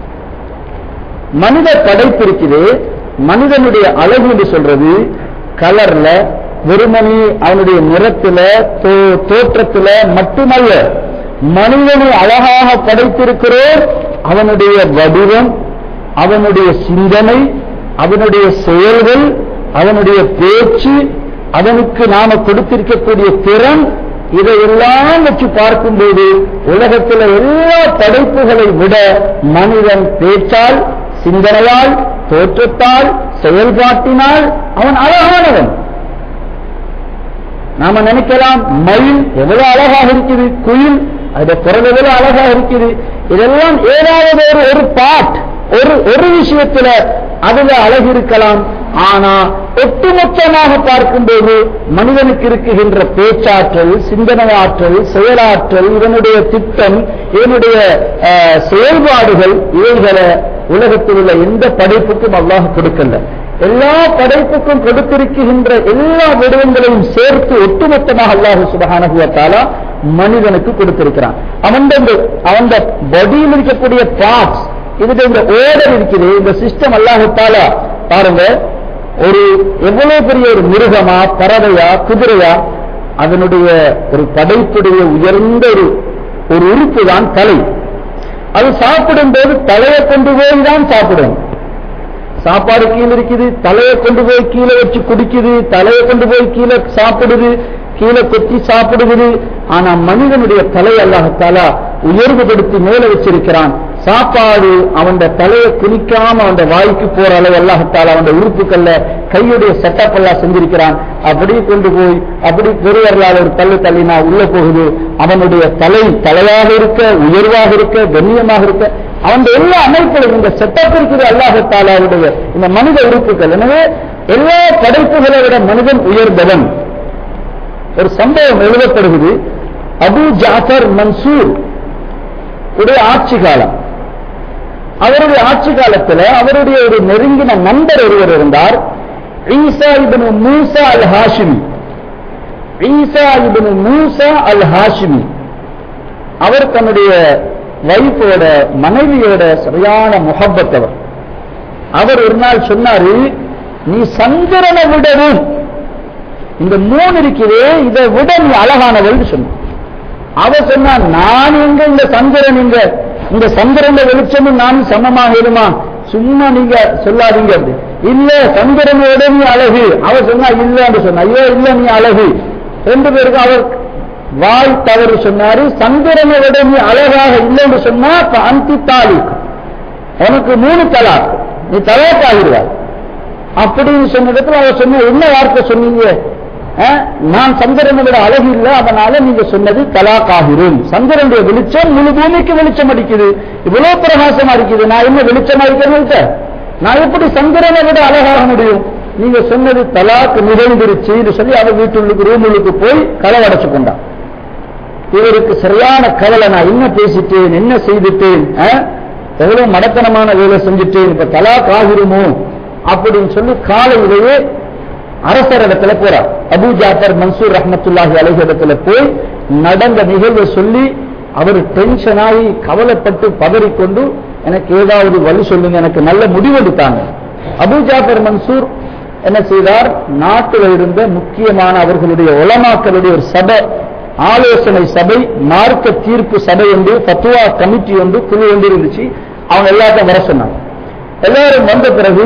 மனித படைப்பிருக்குது மனிதனுடைய அழகு என்று சொல்றது கலர்ல வெறுமனி அவனுடைய நிறத்துல தோ- தோற்றத்துல மட்டுமல்ல மனிதனை அழகாக படைத்திருக்கிறோம் அவனுடைய வடிவம் அவனுடைய சிந்தனை அவனுடைய செயல்கள் அவனுடைய பேச்சு அவனுக்கு நாம கொடுத்திருக்கக்கூடிய திறன் இதையெல்லாம் வச்சு பார்க்கும்போது உலகத்தில் எல்லா படைப்புகளை விட மனிதன் பேச்சால் சிந்தனையால் தோற்றத்தால் செயல்பாட்டினால் அவன் அழகானவன் நாம நினைக்கலாம் மயில் எவ்வளவு அழகாக இருக்குது குயில் அது குரல் எவ்வளவு அழகாக இருக்குது இதெல்லாம் ஏதாவது ஒரு ஒரு பாட் ஒரு ஒரு விஷயத்துல அதுல அழகு இருக்கலாம் ஆனா ஒட்டுமொத்தமாக பார்க்கும்போது மனிதனுக்கு இருக்குகின்ற பேச்சாற்றல் சிந்தனை ஆற்றல் செயலாற்றல் இவனுடைய திட்டம் இவனுடைய அஹ், செயல்பாடுகள் இவைகளை உலகத்தில் உள்ள எந்த படைப்புக்கும் அல்லாஹ் கொடுக்கல எல்லா படைப்புக்கும் கொடுத்திருக்கின்ற எல்லா விடயங்களையும் சேர்த்து ஒட்டுமொத்தமாக அல்லாஹு சுபஹானஹு வ தஆலா மனிதனுக்கு கொடுத்திருக்கிறான் அவன் அவன் பாடியில் இருக்கக்கூடிய பார்ட்ஸ் இதுக்கு இந்த ஓடர் இருக்குது இந்த சிஸ்டம் அல்லாஹு தாலா பாருங்க ஒரு எவ்வளவு பெரிய ஒரு மிருகமா பறவையா குதிரையா அதனுடைய ஒரு படைப்புடைய உயர்ந்த ஒரு ஒரு உறுப்பு தான் தலை அது சாப்பிடும் போது தலையை கொண்டு போய் தான் சாப்பிடும் சாப்பாடு கீழே இருக்குது தலையை கொண்டு போய் கீழே வச்சு குடிக்குது தலையை கொண்டு போய் கீழே சாப்பிடுது கீழே கொத்தி சாப்பிடுவது ஆனா மனிதனுடைய தலை அல்லாஹத்தாலா உயர்வுபடுத்தி மேல வச்சிருக்கிறான் சாப்பாடு அவன் தலையை குனிக்காம அவன் வாய்க்கு போற அளவு அல்லாஹத்தாலா அவன் உறுப்புக்கள்ல கையுடைய செட்டப் எல்லாம் செஞ்சிருக்கிறான் அப்படி கொண்டு போய் அப்படி பெருவர்களால் ஒரு தள்ளு தள்ளினா உள்ள போகுது அவனுடைய தலை தலையாக இருக்க உயர்வாக இருக்க கண்ணியமாக இருக்க அவன் எல்லா அமைப்புகளும் இந்த செட்டப் இருக்குது அல்லாஹத்தாலாவுடைய இந்த மனித உறுப்புகள் எனவே எல்லா படைப்புகளை விட மனிதன் உயர்ந்தவன் ஒரு சம்பவம் எழுதப்படுகிறது அபு ஜாஃபர் மன்சூர் உடைய ஆட்சி காலம் அவருடைய ஆட்சி காலத்தில் அவருடைய ஒரு நெருங்கின நண்பர் ஒருவர் இருந்தார் Isa ibn Musa al Hashimi Isa ibn Musa al Hashimi அவர் தன்னுடைய வைஃபோட மனைவியோட சரியான முகப்பத் அவர் அவர் ஒரு நாள் சொன்னாரு நீ சந்திரனை விடவும் இந்த மூணு இருக்குதே இதை விட நீ அழகானவள் சொன்ன அவ சொன்னா நான் எங்க இந்த சந்திரன் இங்க இந்த சந்திரன் வெளிச்சமும் நானும் சமமாக இருமா சும்மா நீங்க சொல்லாதீங்க அப்படி இல்ல சந்திரனோட நீ அழகு அவ சொன்னா இல்லன்னு சொன்னா ஐயோ இல்ல நீ அழகு ரெண்டு பேருக்கும் அவர் வாய் தவறு சொன்னாரு சந்திரனை விட நீ அழகாக இல்லைன்னு சொன்னா அப்ப அந்தி தாலிக் உனக்கு மூணு தலாக் நீ தலாக் ஆகிடுவார் அப்படின்னு சொன்ன இடத்துல அவர் சொன்ன என்ன வார்த்தை சொன்னீங்க அஹ், நான் சந்திரனை விட அழகு இல்லை அதனால நீங்க சொன்னது தலாக் ஆகிறோம் சந்திரனுடைய வெளிச்சம் முழு பூமிக்கு வெளிச்சம் அடிக்குது இவ்வளவு பிரகாசமா இருக்குது நான் என்ன வெளிச்சமா இருக்கிறேன் நான் எப்படி சந்திரனை விட அழகாக முடியும் நீங்க சொன்னது தலாக் நிகழ்ந்துருச்சுன்னு சொல்லி அவர் வீட்டுள்ளுக்கு ரூமுள்ளுக்கு போய் களவடைச்சு கொண்டான் இவருக்கு சரியான கவலை நான் என்ன பேசிட்டேன் என்ன செய்துட்டேன் ஆ? எவ்வளவு மடத்தனமான வேலை செஞ்சுட்டேன் இப்ப தலாக் ஆகிருமோ அப்படின்னு சொல்லி காலையிலேயே அரசர் இடத்துல போறார் அபு ஜாஃபர் மன்சூர் ரஹ்மத்துல்லாஹி அலைஹி இடத்துல போய் நடந்த நிகழ்வை சொல்லி அவர் டென்ஷன் ஆகி கவலைப்பட்டு பதறிக்கொண்டு எனக்கு ஏதாவது வழி சொல்லுங்க எனக்கு நல்ல முடிவெடுத்தாங்க அபு ஜாஃபர் மன்சூர் என்ன செய்தார் நாட்டில் இருந்த முக்கியமான அவர்களுடைய உலமாக்களுடைய ஒரு சபை ஆலோசனை சபை மார்க்க தீர்ப்பு சபை என்று பத்துவா கமிட்டி ஒன்று குழு ஒன்று இருந்துச்சு அவங்க எல்லாத்தையும் வர சொன்னாங்க எல்லாரும் வந்த பிறகு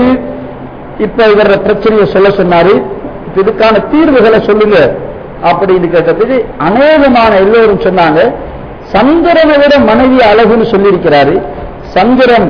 இப்ப இவர பிரச்சனையை சொல்ல சொன்னாரு இப்ப இதுக்கான தீர்வுகளை சொல்லுங்க அப்படின்னு கேட்டதுக்கு அநேகமான எல்லோரும் சொன்னாங்க சந்திரனை விட மனைவி அழகுன்னு சொல்லியிருக்கிறாரு சந்திரன்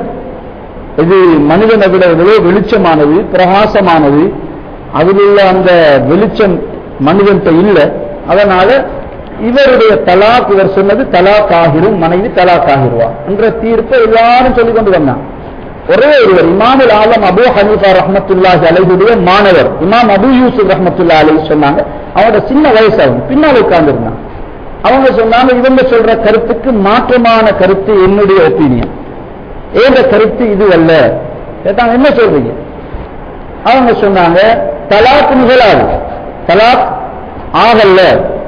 இது மனிதனை விட எவ்வளவு வெளிச்சமானது பிரகாசமானது அதில் உள்ள அந்த வெளிச்சம் மனிதன்கிட்ட இல்லை அதனால இவருடைய தலாக் இவர் சொன்னது தலாக் ஆகிரும் மனைவி தலாக் ஆகிருவா என்ற தீர்ப்பை எல்லாரும் சொல்லிக் கொண்டு வந்தாங்க ஒரே ஒருவர் இமாமுல் ஆலம் அபு ஹனீஃபா ரஹ்மத்துல்லாஹி அலைஹுடைய மாணவர் இமாம் அபு யூசுப் ரஹ்மத்துல்லா அலைஹி சொன்னாங்க அவனோட சின்ன வயசு அவன் பின்னால் உட்கார்ந்துருந்தான் அவங்க சொன்னாங்க இவங்க சொல்ற கருத்துக்கு மாற்றமான கருத்து என்னுடைய ஒப்பீனியன் ஏங்க கருத்து இது அல்ல கேட்டாங்க என்ன சொல்றீங்க அவங்க சொன்னாங்க தலாக் நிகழாது தலாக் ஆகல்ல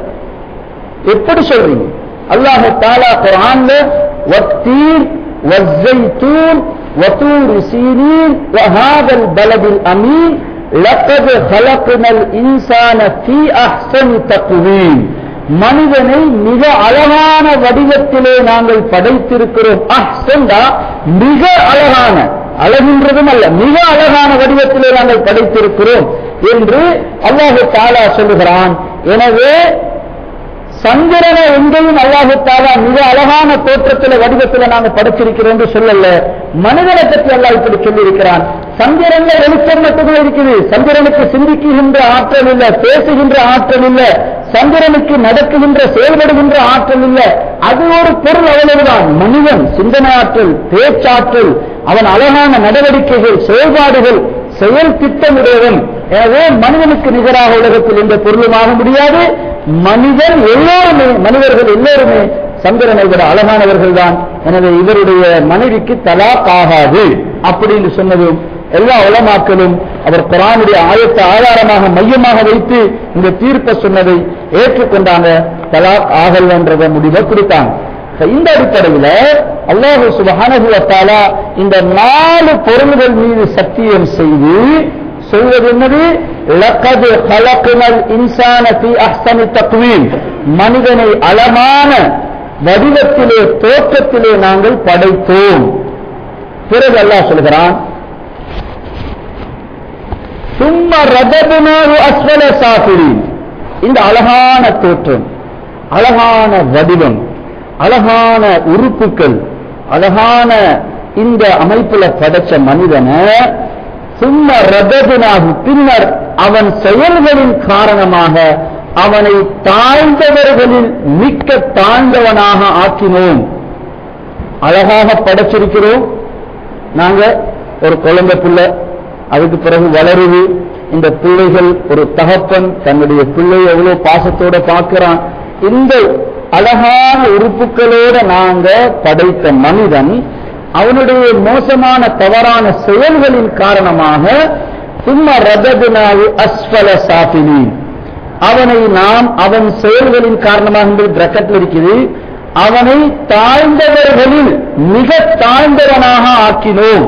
எப்படி சொல்றீங்க அல்லாஹ் தாலா குர்ஆன்ல வத்தீன் வஸ்ஸைத்தூன் وطور سينين وهذا البلد الأمين لقد خلقنا الإنسان في أحسن تقويم மனிதனை மிக அழகான வடிவத்திலே நாங்கள் படைத்திருக்கிறோம் அஹ்சன்டா மிக அழகான அழகின்றதும் அல்ல மிக அழகான வடிவத்திலே நாங்கள் படைத்திருக்கிறோம் என்று அல்லாஹு தாலா சொல்லுகிறான் எனவே சந்திரனை எங்கேயும் அல்லாஹு தாலா மிக அழகான தோற்றத்தில் வடிவத்தில் நாங்கள் படைச்சிருக்கிறோம் என்று சொல்லல மனிதனை பற்றி அல்லாஹ் இப்படி சொல்லியிருக்கிறான் சந்திரன்ல வெளிச்சம் மட்டுமே இருக்குது சந்திரனுக்கு சிந்திக்குகின்ற ஆற்றல் இல்ல பேசுகின்ற ஆற்றல் இல்ல சந்திரனுக்கு நடக்குகின்ற செயல்படுகின்ற ஆற்றல் இல்ல அது ஒரு பொருள் அவ்வளவுதான் மனிதன் சிந்தனை ஆற்றல் பேச்சாற்றல் அவன் அழகான நடவடிக்கைகள் செயல்பாடுகள் செயல் திட்டமுடையவன் எனவே மனிதனுக்கு நிகராக உலகத்தில் எந்த பொருளும் ஆக முடியாது மனிதன் எல்லோருமே மனிதர்கள் எல்லோருமே சந்திரனை விட அழகானவர்கள் தான் எனவே இவருடைய மனைவிக்கு தலாக் ஆகாது அப்படின்னு சொன்னதும் எல்லா உலமாக்களும் அவர் குரானுடைய ஆயத்தை ஆதாரமாக மையமாக வைத்து இந்த தீர்ப்பை சொன்னதை ஏற்றுக்கொண்டாங்க தலாக் ஆகல் என்ற முடிவை கொடுத்தாங்க இப்ப இந்த அடிப்படையில் அல்லாஹு சுபஹானஹு வ தஆலா இந்த நாலு பொருள்கள் மீது சத்தியம் செய்து சொல்வது என்னது லக்கது கலக்குனல் இன்சான ஃபீ அஹ்சனி தக்வீம் மனிதனை அழகான வடிவத்திலே தோற்றத்திலே நாங்கள் படைத்தோம் பிறகு அல்லாஹ் சொல்கிறான் சும்ம ரதபுனாரு அஸ்வல சாஃபிரீன் இந்த அழகான தோற்றம் அழகான வடிவம் அழகான உறுப்புகள் அழகான இந்த அமைப்புல படைச்ச மனிதனை சும்ம ரதபுனாகு பின்னர் அவன் செயல்களின் காரணமாக அவனை தாழ்ந்தவர்களில் மிக்க தாழ்ந்தவனாக ஆக்கினோம் அழகாக படைச்சிருக்கிறோம் நாங்க ஒரு குழந்தை பிள்ளை அதுக்கு பிறகு வளருது இந்த பிள்ளைகள் ஒரு தகப்பன் தன்னுடைய பிள்ளையை எவ்வளவு பாசத்தோட பார்க்கிறான் இந்த அழகான உறுப்புகளோட நாங்க படைத்த மனிதன் அவனுடைய மோசமான தவறான செயல்களின் காரணமாக சும்மா ரதகுனாவு அஸ்வல சாபினி அவனை நாம் அவன் செயல்களின் காரணமாக என்பது பிரக்கத்தில் இருக்குது அவனை தாழ்ந்தவர்களில் மிக தாழ்ந்தவனாக ஆக்கினோம்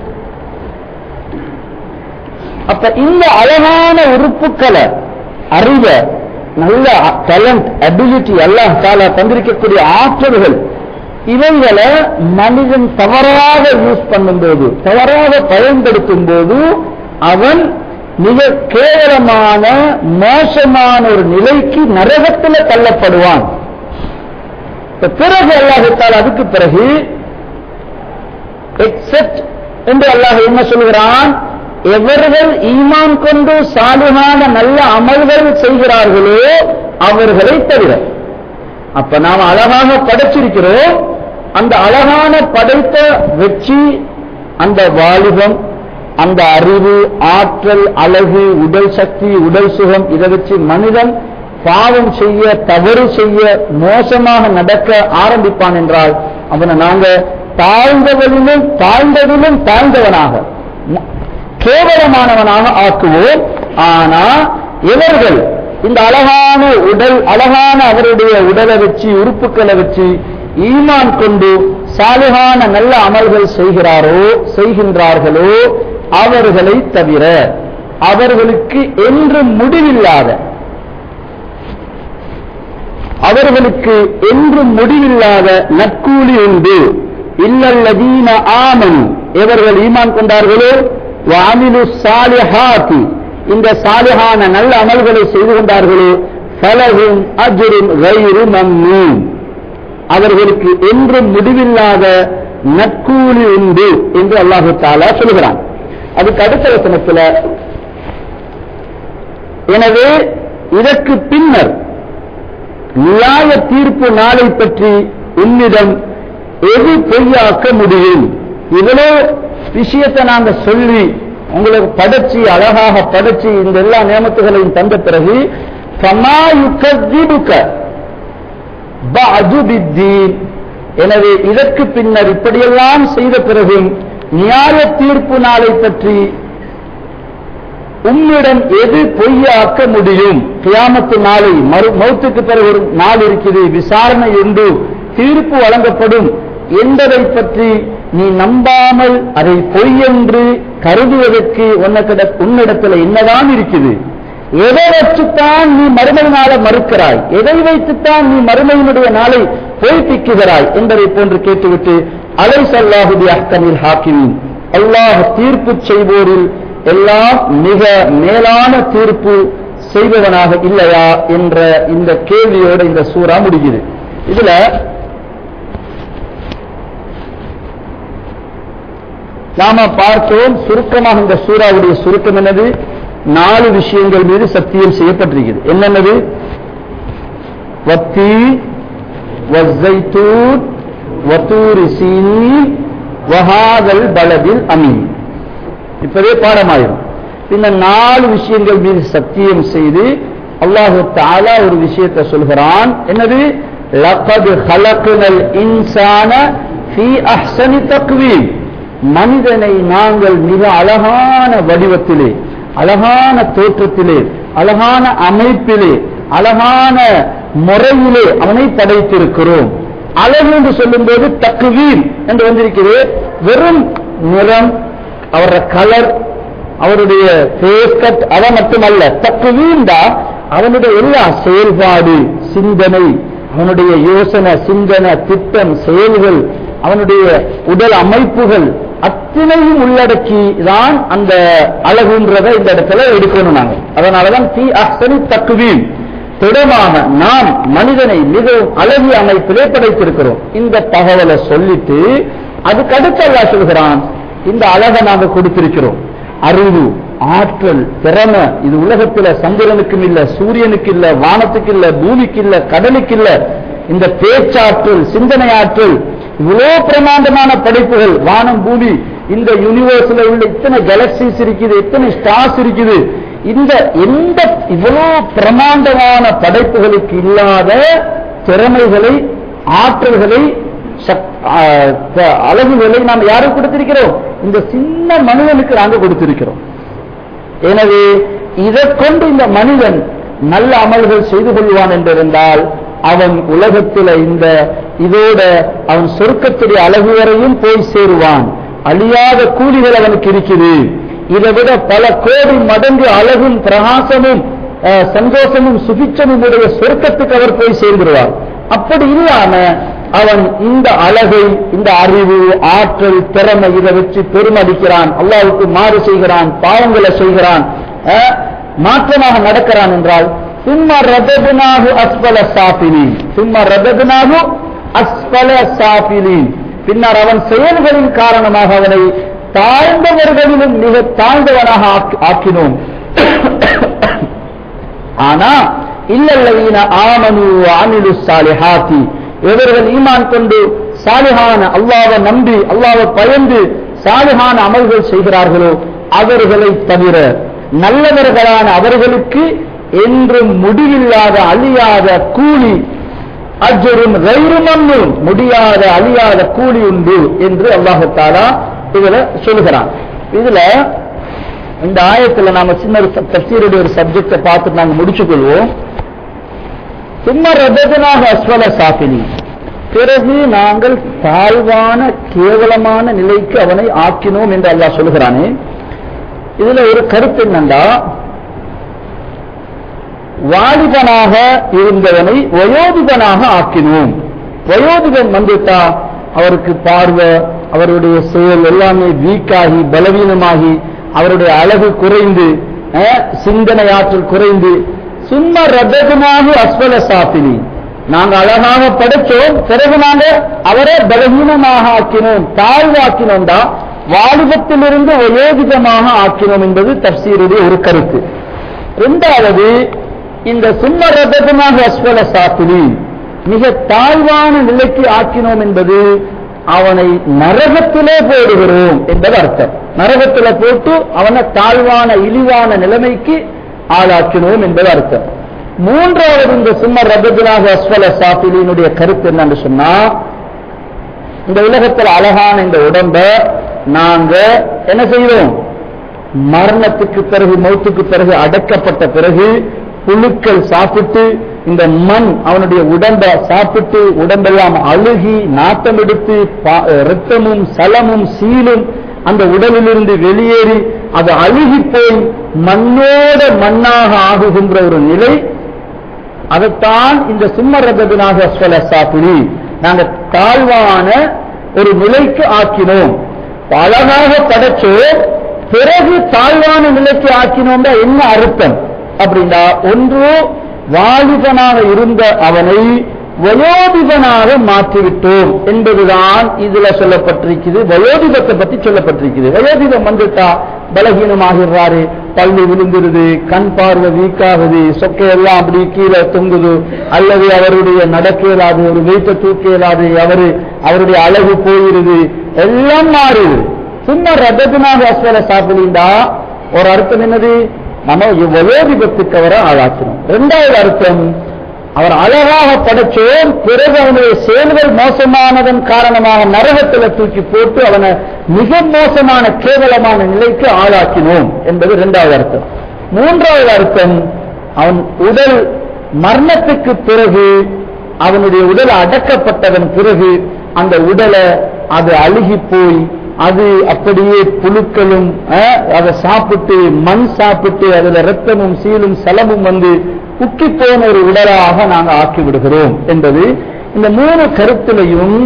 அப்ப இந்த அழகான உறுப்புக்களை அறிவ நல்ல டேலண்ட் அபிலிட்டி அல்லாஹ் தாலா தந்திருக்கக்கூடிய ஆற்றல்கள் இவைகளை மனிதன் தவறாக யூஸ் பண்ணும்போது தவறாக பயன்படுத்தும் போது அவன் மிக கேவலமான மோசமான ஒரு நிலைக்கு நரகத்தில் தள்ளப்படுவான் இப்ப பிறகு அல்லாஹால் அதுக்கு பிறகு எக்ஸெப்ட் என்று அல்லாஹ் என்ன சொல்கிறான் எவர்கள் ஈமான் கொண்டு சாலிகான நல்ல அமல்கள் செய்கிறார்களோ அவர்களை தவிர அப்ப நாம் அழகாக படைச்சிருக்கிறோம் அந்த அழகான படைத்த வெற்றி அந்த வாலிபம் அந்த அறிவு ஆற்றல் அழகு உடல் சக்தி உடல் சுகம் இதை வச்சு மனிதன் பாவம் செய்ய தவறு செய்ய மோசமாக நடக்க ஆரம்பிப்பான் என்றால் அவனை நாங்க தாழ்ந்தவனிலும் தாழ்ந்ததிலும் தாழ்ந்தவனாக ம- கேவலமானவனாக ஆக்குவோம் ஆனா இவர்கள் இந்த அழகான உடல் அழகான அவருடைய உடலை வச்சு உறுப்புகளை வச்சு ஈமான் கொண்டு சாலிகான நல்ல அமல்கள் செய்கிறாரோ செய்கின்றார்களோ அவர்களை தவிர அவர்களுக்கு என்று முடிவில்லாத அவர்களுக்கு என்று முடிவில்லாத நற்கூலி உண்டு இல்லல்லதீன ஆமன் எவர்கள் ஈமான் கொண்டார்களோ வாமிலு சாலிஹாத்தி இந்த சாலிஹான நல்ல அமல்களை செய்து கொண்டார்களோ ஃபலஹும் அஜ்ரும் கைரு மம்னூன் அவர்களுக்கு என்றும் முடிவில்லாத நற்கூலி உண்டு என்று அல்லாஹு தாலா சொல்கிறான் அதுக்கு அடுத்த வசனத்துல எனவே இதற்கு பின்னர் நியாய தீர்ப்பு நாளை பற்றி உன்னிடம் எது பொய்யாக்க முடியும் இவ்வளோ விஷயத்தை நாங்க சொல்லி உங்களுக்கு படைச்சி அழகாக படைச்சி இந்த எல்லா நியமத்துகளையும் தந்த பிறகு சமாயுக்க பஅதுபித்தீன். எனவே இதற்கு பின்னர் இப்படியெல்லாம் செய்த பிறகும் நியாய தீர்ப்பு நாளை பற்றி உம்மிடம் எது பொய்யாக்க முடியும் கியாமத்து நாளை மறு மௌத்துக்கு பிறகு ஒரு நாள் இருக்குது விசாரணை உண்டு தீர்ப்பு வழங்கப்படும் என்பதை பற்றி நீ நம்பாமல் அதை பொய் என்று கருதுவதற்கு உன்னக்கிட உன்னிடத்தில் என்னதான் இருக்குது எதை வச்சுத்தான் நீ மறுமை நாளை மறுக்கிறாய் எதை வைத்துத்தான் நீ மறுமையினுடைய நாளை பொய்ப்பிக்குகிறாய் என்பதை போன்று கேட்டுவிட்டு அலை சல்லாஹுதி அஹ்கமில் ஹாக்கிமின் அல்லாஹ் தீர்ப்பு செய்வோரில் எல்லாம் மிக மேலான தீர்ப்பு செய்பவனாக இல்லையா என்ற இந்த கேள்வியோட இந்த சூறா முடியுது இதுல நாம பார்த்தோம் சுருக்கமாக இந்த சூறாவுடைய சுருக்கம் என்னது நாலு விஷயங்கள் மீது சத்தியம் செய்யப்பட்டிருக்கிறது என்னென்னது வத்தி வஸ்ஸைத்தூன் வத்தூரி சீனீன் வஹாதல் பலதில் அமீன் இப்பவே பாடமாயிரும் இந்த நாலு விஷயங்கள் மீது சத்தியம் செய்து அல்லாஹு தாலா ஒரு விஷயத்தை சொல்கிறான் என்னது லقد خلقنا الانسان في احسن تقويم மனிதனை நாங்கள் மிக அழகான வடிவத்திலே அழகான தோற்றத்திலே அழகான அமைப்பிலே அழகான முறையிலே அவனை படைத்திருக்கிறோம் அழகு என்று சொல்லும்போது தக்குவீம் என்று வந்திருக்கிறது வெறும் நிறம் அவருடைய கலர் அவருடைய ஃபேஸ் கட் அதை மட்டுமல்ல தக்குவீண்டா அவனுடைய எல்லா செயல்பாடு சிந்தனை அவனுடைய யோசனை சிந்தனை திட்டம் செயல்கள் அவனுடைய உடல் அமைப்புகள் அத்தனையும் உள்ளடக்கி தான் அந்த அழகுன்றதை இந்த இடத்துல எடுக்கணும் நாங்க அதனாலதான் தி அஹ்சனி தக்குவீம் திடமாக நாம் மனிதனை மிகவும் அழகிய அமைப்பிலே படைத்திருக்கிறோம் இந்த தகவலை சொல்லிட்டு அதுக்கு அடுத்து அல்லாஹ் சொல்கிறான் இந்த அழகை நாங்க கொடுத்திருக்கிறோம் அறிவு ஆற்றல் திறமை இது உலகத்துல சந்திரனுக்கும் இல்ல சூரியனுக்கு இல்ல வானத்துக்கு இல்ல பூமிக்கு இல்ல கடலுக்கு இல்ல இந்த பேச்சாற்றல் சிந்தனை ஆற்றல் இவ்வளோ பிரமாண்டமான படைப்புகள் வானம் பூமி இந்த யூனிவர்ஸ்ல உள்ள இத்தனை கேலக்சிஸ் இருக்குது எத்தனை ஸ்டார்ஸ் இருக்குது இந்த எந்த இவ்வளோ பிரமாண்டமான படைப்புகளுக்கு இல்லாத திறமைகளை ஆற்றல்களை சக்- ஆ, த- அழகுகளை நாம் யாருக்கு கொடுத்திருக்கிறோம் இந்த சின்ன மனிதனுக்கு நாங்கள் கொடுத்திருக்கிறோம் எனவே இதை கொண்டு இந்த மனிதன் நல்ல அமல்கள் செய்து கொள்வான் என்றிருந்தால் அவன் உலகத்தில் இந்த இதோட அவன் சொர்க்கத்துடைய அழகு வரையும் போய் சேருவான் அழியாத கூலிகள் அவனுக்கு இருக்குது இதை விட பல கோடி மடங்கு அழகும் பிரகாசமும் அஹ், சந்தோஷமும் சுபிச்சமும் உடைய சொர்க்கத்துக்கு அவர் போய் சேர்ந்துருவார் அப்படி இல்லாம அவன் இந்த அழகை இந்த அறிவு ஆற்றல் திறமை இதை வச்சு பெருமடிக்கிறான் அல்லாவுக்கு மாறு செய்கிறான் பாவங்களை செய்கிறான் அஹ், மாற்றமாக நடக்கிறான் என்றால் சும்மா ரதபுனாகு அஸ்பல சாபிலி சும்மா ரதபுனாகு அஸ்பல சாபிலி பின்னர் அவன் செயல்களின் காரணமாக அவனை தாழ்ந்தவர்களிலும் மிக தாழ்ந்தவனாக ஆக்கி- ஆக்கினோம் ஆனா இல்லல்லவீன ஆமனு அமிலு சாலிஹாத்தி எவர்கள் ஈமான் கொண்டு சாலிஹான அல்லாவை நம்பி அல்லாவை பயந்து சாலிஹான அமல்கள் செய்கிறார்களோ அவர்களை தவிர நல்லவர்களான அவர்களுக்கு என்றும் முடிவில்லாத அழியாத கூலி அஜரும் ரயிறுமன்னு முடியாத அழியாத கூலி உண்டு என்று அல்லாஹத்தாலா இதுல சொல்லுகிறான் இதுல இந்த ஆயத்துல நாம சின்ன ஒரு தப்சீருடைய ஒரு சப்ஜெக்டை பார்த்துட்டு நாங்க முடிச்சுக்கொள்வோம் சும்மா ரபதனாக அஸ்வல சாப்பினி பிறகு நாங்கள் தாழ்வான கேவலமான நிலைக்கு அவனை ஆக்கினோம் என்று அல்லாஹ் சொல்லுகிறானே இதுல ஒரு கருத்து என்னண்டா வாலிபனாக இருந்தவனை வயோதிபனாக ஆக்கினோம் வயோதிபன் வந்துட்டா அவருக்கு பார்வை அவருடைய செயல் எல்லாமே வீக்காகி பலவீனமாகி அவருடைய அழகு குறைந்து அஹ், சிந்தனை ஆற்றல் குறைந்து சும்மா ரத்தகமாக அஸ்வல சாப்பினி நாங்க அழகாக படைச்சோம் பிறகு நாங்க அவரை பலவீனமாக ஆக்கினோம் தாழ்வாக்கினோம்டா வாலிபத்திலிருந்து வயோதிகமாக ஆக்கினோம் என்பது தப்சீருடைய ஒரு கருத்து இரண்டாவது இந்த சும்ம ரத்தமாக அஸ்வல சாப்பினி மிக தாழ்வான நிலைக்கு ஆக்கினோம் என்பது அவனை நரகத்திலே போடுகிறோம் என்பது அர்த்தம் நரகத்திலே போட்டு அவனை தாழ்வான இழிவான நிலைமைக்கு ஆளாக்கினோம் என்பது அர்த்தம் மூன்றாவது இந்த சும்ம ரத்தத்திலாக அஸ்வல சாப்பிலினுடைய கருத்து என்னன்னு சொன்னா இந்த உலகத்தில் அழகான இந்த உடம்ப நாங்க என்ன செய்வோம் மரணத்துக்கு பிறகு மௌத்துக்கு பிறகு அடக்கப்பட்ட பிறகு புழுக்கள் சாப்பிட்டு இந்த மண் அவனுடைய உடம்ப சாப்பிட்டு உடம்பெல்லாம் அழுகி நாட்டம் எடுத்து பா- இரத்தமும் சலமும் சீலும் அந்த உடலிலிருந்து வெளியேறி அது அழுகி போய் மண்ணோட மண்ணாக ஆகுகின்ற ஒரு நிலை அதைத்தான் இந்த சும்மரதனாக அஸ்வல சாப்பிடி நாங்க தாழ்வான ஒரு நிலைக்கு ஆக்கினோம் அழகாக படைச்சோம் பிறகு தாழ்வான நிலைக்கு ஆக்கினோம்னா என்ன அர்த்தம் அப்படின்னா ஒன்று வாலிபனாக இருந்த அவனை வயோதிபனாக மாற்றிவிட்டோம் என்பதுதான் இதுல சொல்லப்பட்டிருக்குது வயோதிபத்தை பத்தி சொல்லப்பட்டிருக்குது வயோதிபம் வந்துட்டா பலகீனமாகிறாரு பள்ளி விழுந்துருது கண் பார்வை வீக்காகுது சொக்கையெல்லாம் அப்படி கீழே தொங்குது அல்லது அவருடைய நடக்க இயலாது ஒரு வெயிட்ட தூக்க இயலாது அவரு அவருடைய அழகு போயிருது எல்லாம் மாறுது சும்மா ரத்தத்தினாக அஸ்வர சாப்பிடுண்டா ஒரு அர்த்தம் என்னது நம்ம வயோதிபத்துக்கு அவரை ஆளாக்கணும் இரண்டாவது அர்த்தம் அவர் அழகாக படைச்சோம் பிறகு அவனுடைய செயல்கள் மோசமானதன் காரணமாக நரகத்தில் தூக்கி போட்டு அவனை மிக மோசமான கேவலமான நிலைக்கு ஆளாக்கினோம் என்பது இரண்டாவது அர்த்தம் மூன்றாவது அர்த்தம் அவன் உடல் மரணத்துக்கு பிறகு அவனுடைய உடல் அடக்கப்பட்டதன் பிறகு அந்த உடலை அது அழுகி போய் அது அப்படியே புழுக்களும் அஹ், அதை சாப்பிட்டு மண் சாப்பிட்டு அதுல ரத்தமும் சீலும் சலமும் வந்து உக்கி போன ஒரு உடலாக நாங்க ஆக்கி விடுகிறோம் என்பது இந்த மூணு கருத்திலையும்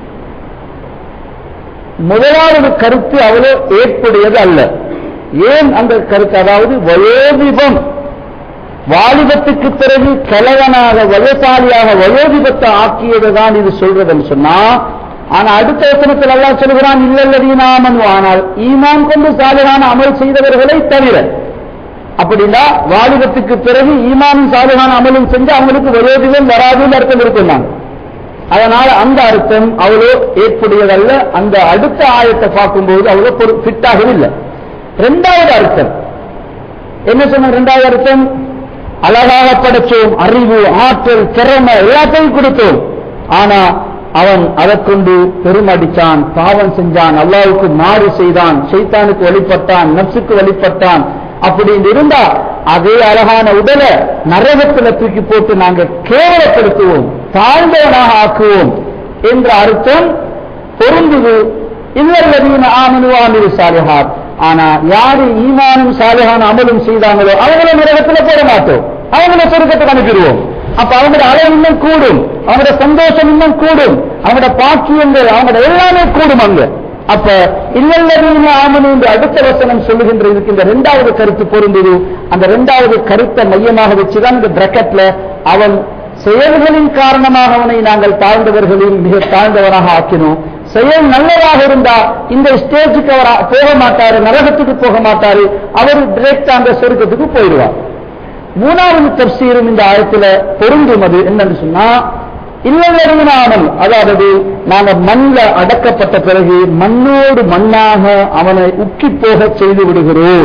முதலாவது கருத்து அவ்வளோ ஏற்புடையது அல்ல ஏன் அந்த கருத்து அதாவது வயோதிபம் வாலிபத்துக்கு பிறகு கிழவனாக வயசாலியாக வயோதிபத்தை ஆக்கியதை தான் இது சொல்றதுன்னு சொன்னா ஆனா அடுத்த வசனத்தில் எல்லாம் சொல்கிறான் இல்லல்லதீனாமன் ஆனால் ஈமான் கொண்டு சாதகான அமல் செய்தவர்களை தவிர அப்படின்னா வாலிபத்துக்கு பிறகு ஈமானும் சாதகான அமலும் செஞ்சு அவங்களுக்கு வயோதிபம் வராதுன்னு அர்த்தம் இருக்குன்னாங்க அதனால அந்த அர்த்தம் அவ்வளோ ஏற்புடையதல்ல அந்த அடுத்த ஆயத்தை பார்க்கும்போது அவ்வளோ பொரு ஃபிட்டாகவே இல்லை இரண்டாவது அர்த்தம் என்ன சொன்ன இரண்டாவது அர்த்தம் அழகாக படைச்சோம் அறிவு ஆற்றல் திறமை எல்லாத்தையும் கொடுத்தோம் ஆனா அவன் அதை கொண்டு பெருமடிச்சான் பாவம் செஞ்சான் அல்லாவுக்கு மாறு செய்தான் சைத்தானுக்கு வழிபட்டான் நப்சுக்கு வழிபட்டான் அப்படின்னு இருந்தா அதே அழகான உடலை நரகத்துல தூக்கி போட்டு நாங்க கேவலப்படுத்துவோம் தாழ்ந்தவனாக ஆக்குவோம் என்ற அர்த்தம் பொருந்துது இல்லல்லதீன ஆமனு ஆமிரு சாலிஹாத் ஆனா யாரு ஈமானும் சாலிஹான அமலும் செய்தாங்களோ அவங்கள நரகத்துல போட மாட்டோம் அவங்கள சொர்க்கத்துக்கு அனுப்பிடுவோம் அப்ப அவங்களோட அளவு இன்னும் கூடும் அவங்களோட சந்தோஷம் இன்னும் கூடும் அவங்களோட பாக்கியங்கள் அவங்களோட எல்லாமே கூடும் அங்க அப்ப இல்லல்லதீன ஆமனு என்று அடுத்த வசனம் சொல்லுகின்ற இதுக்கு இந்த இரண்டாவது கருத்து பொருந்தது அந்த இரண்டாவது கருத்தை மையமாக வச்சுதான் இந்த பிரக்கெட்ல அவன் செயல்களின் காரணமாக அவனை நாங்கள் தாழ்ந்தவர்களில் மிக தாழ்ந்தவனாக ஆக்கினோம் செயல் நல்லதாக இருந்தா இந்த ஸ்டேஜுக்கு அவர் போக மாட்டாரு நரகத்துக்கு போக மாட்டாரு அவர் டிரெக்டா அந்த சொர்க்கத்துக்கு போயிடுவார் மூணாவது தப்சீரும் இந்த ஆயத்துல பொருந்தும் அது என்னன்னு சொன்னா இல்லவரினாமல் அதாவது நாங்க மண்ல அடக்கப்பட்ட பிறகு மண்ணோடு மண்ணாக அவனை உக்கி போக செய்து விடுகிறோம்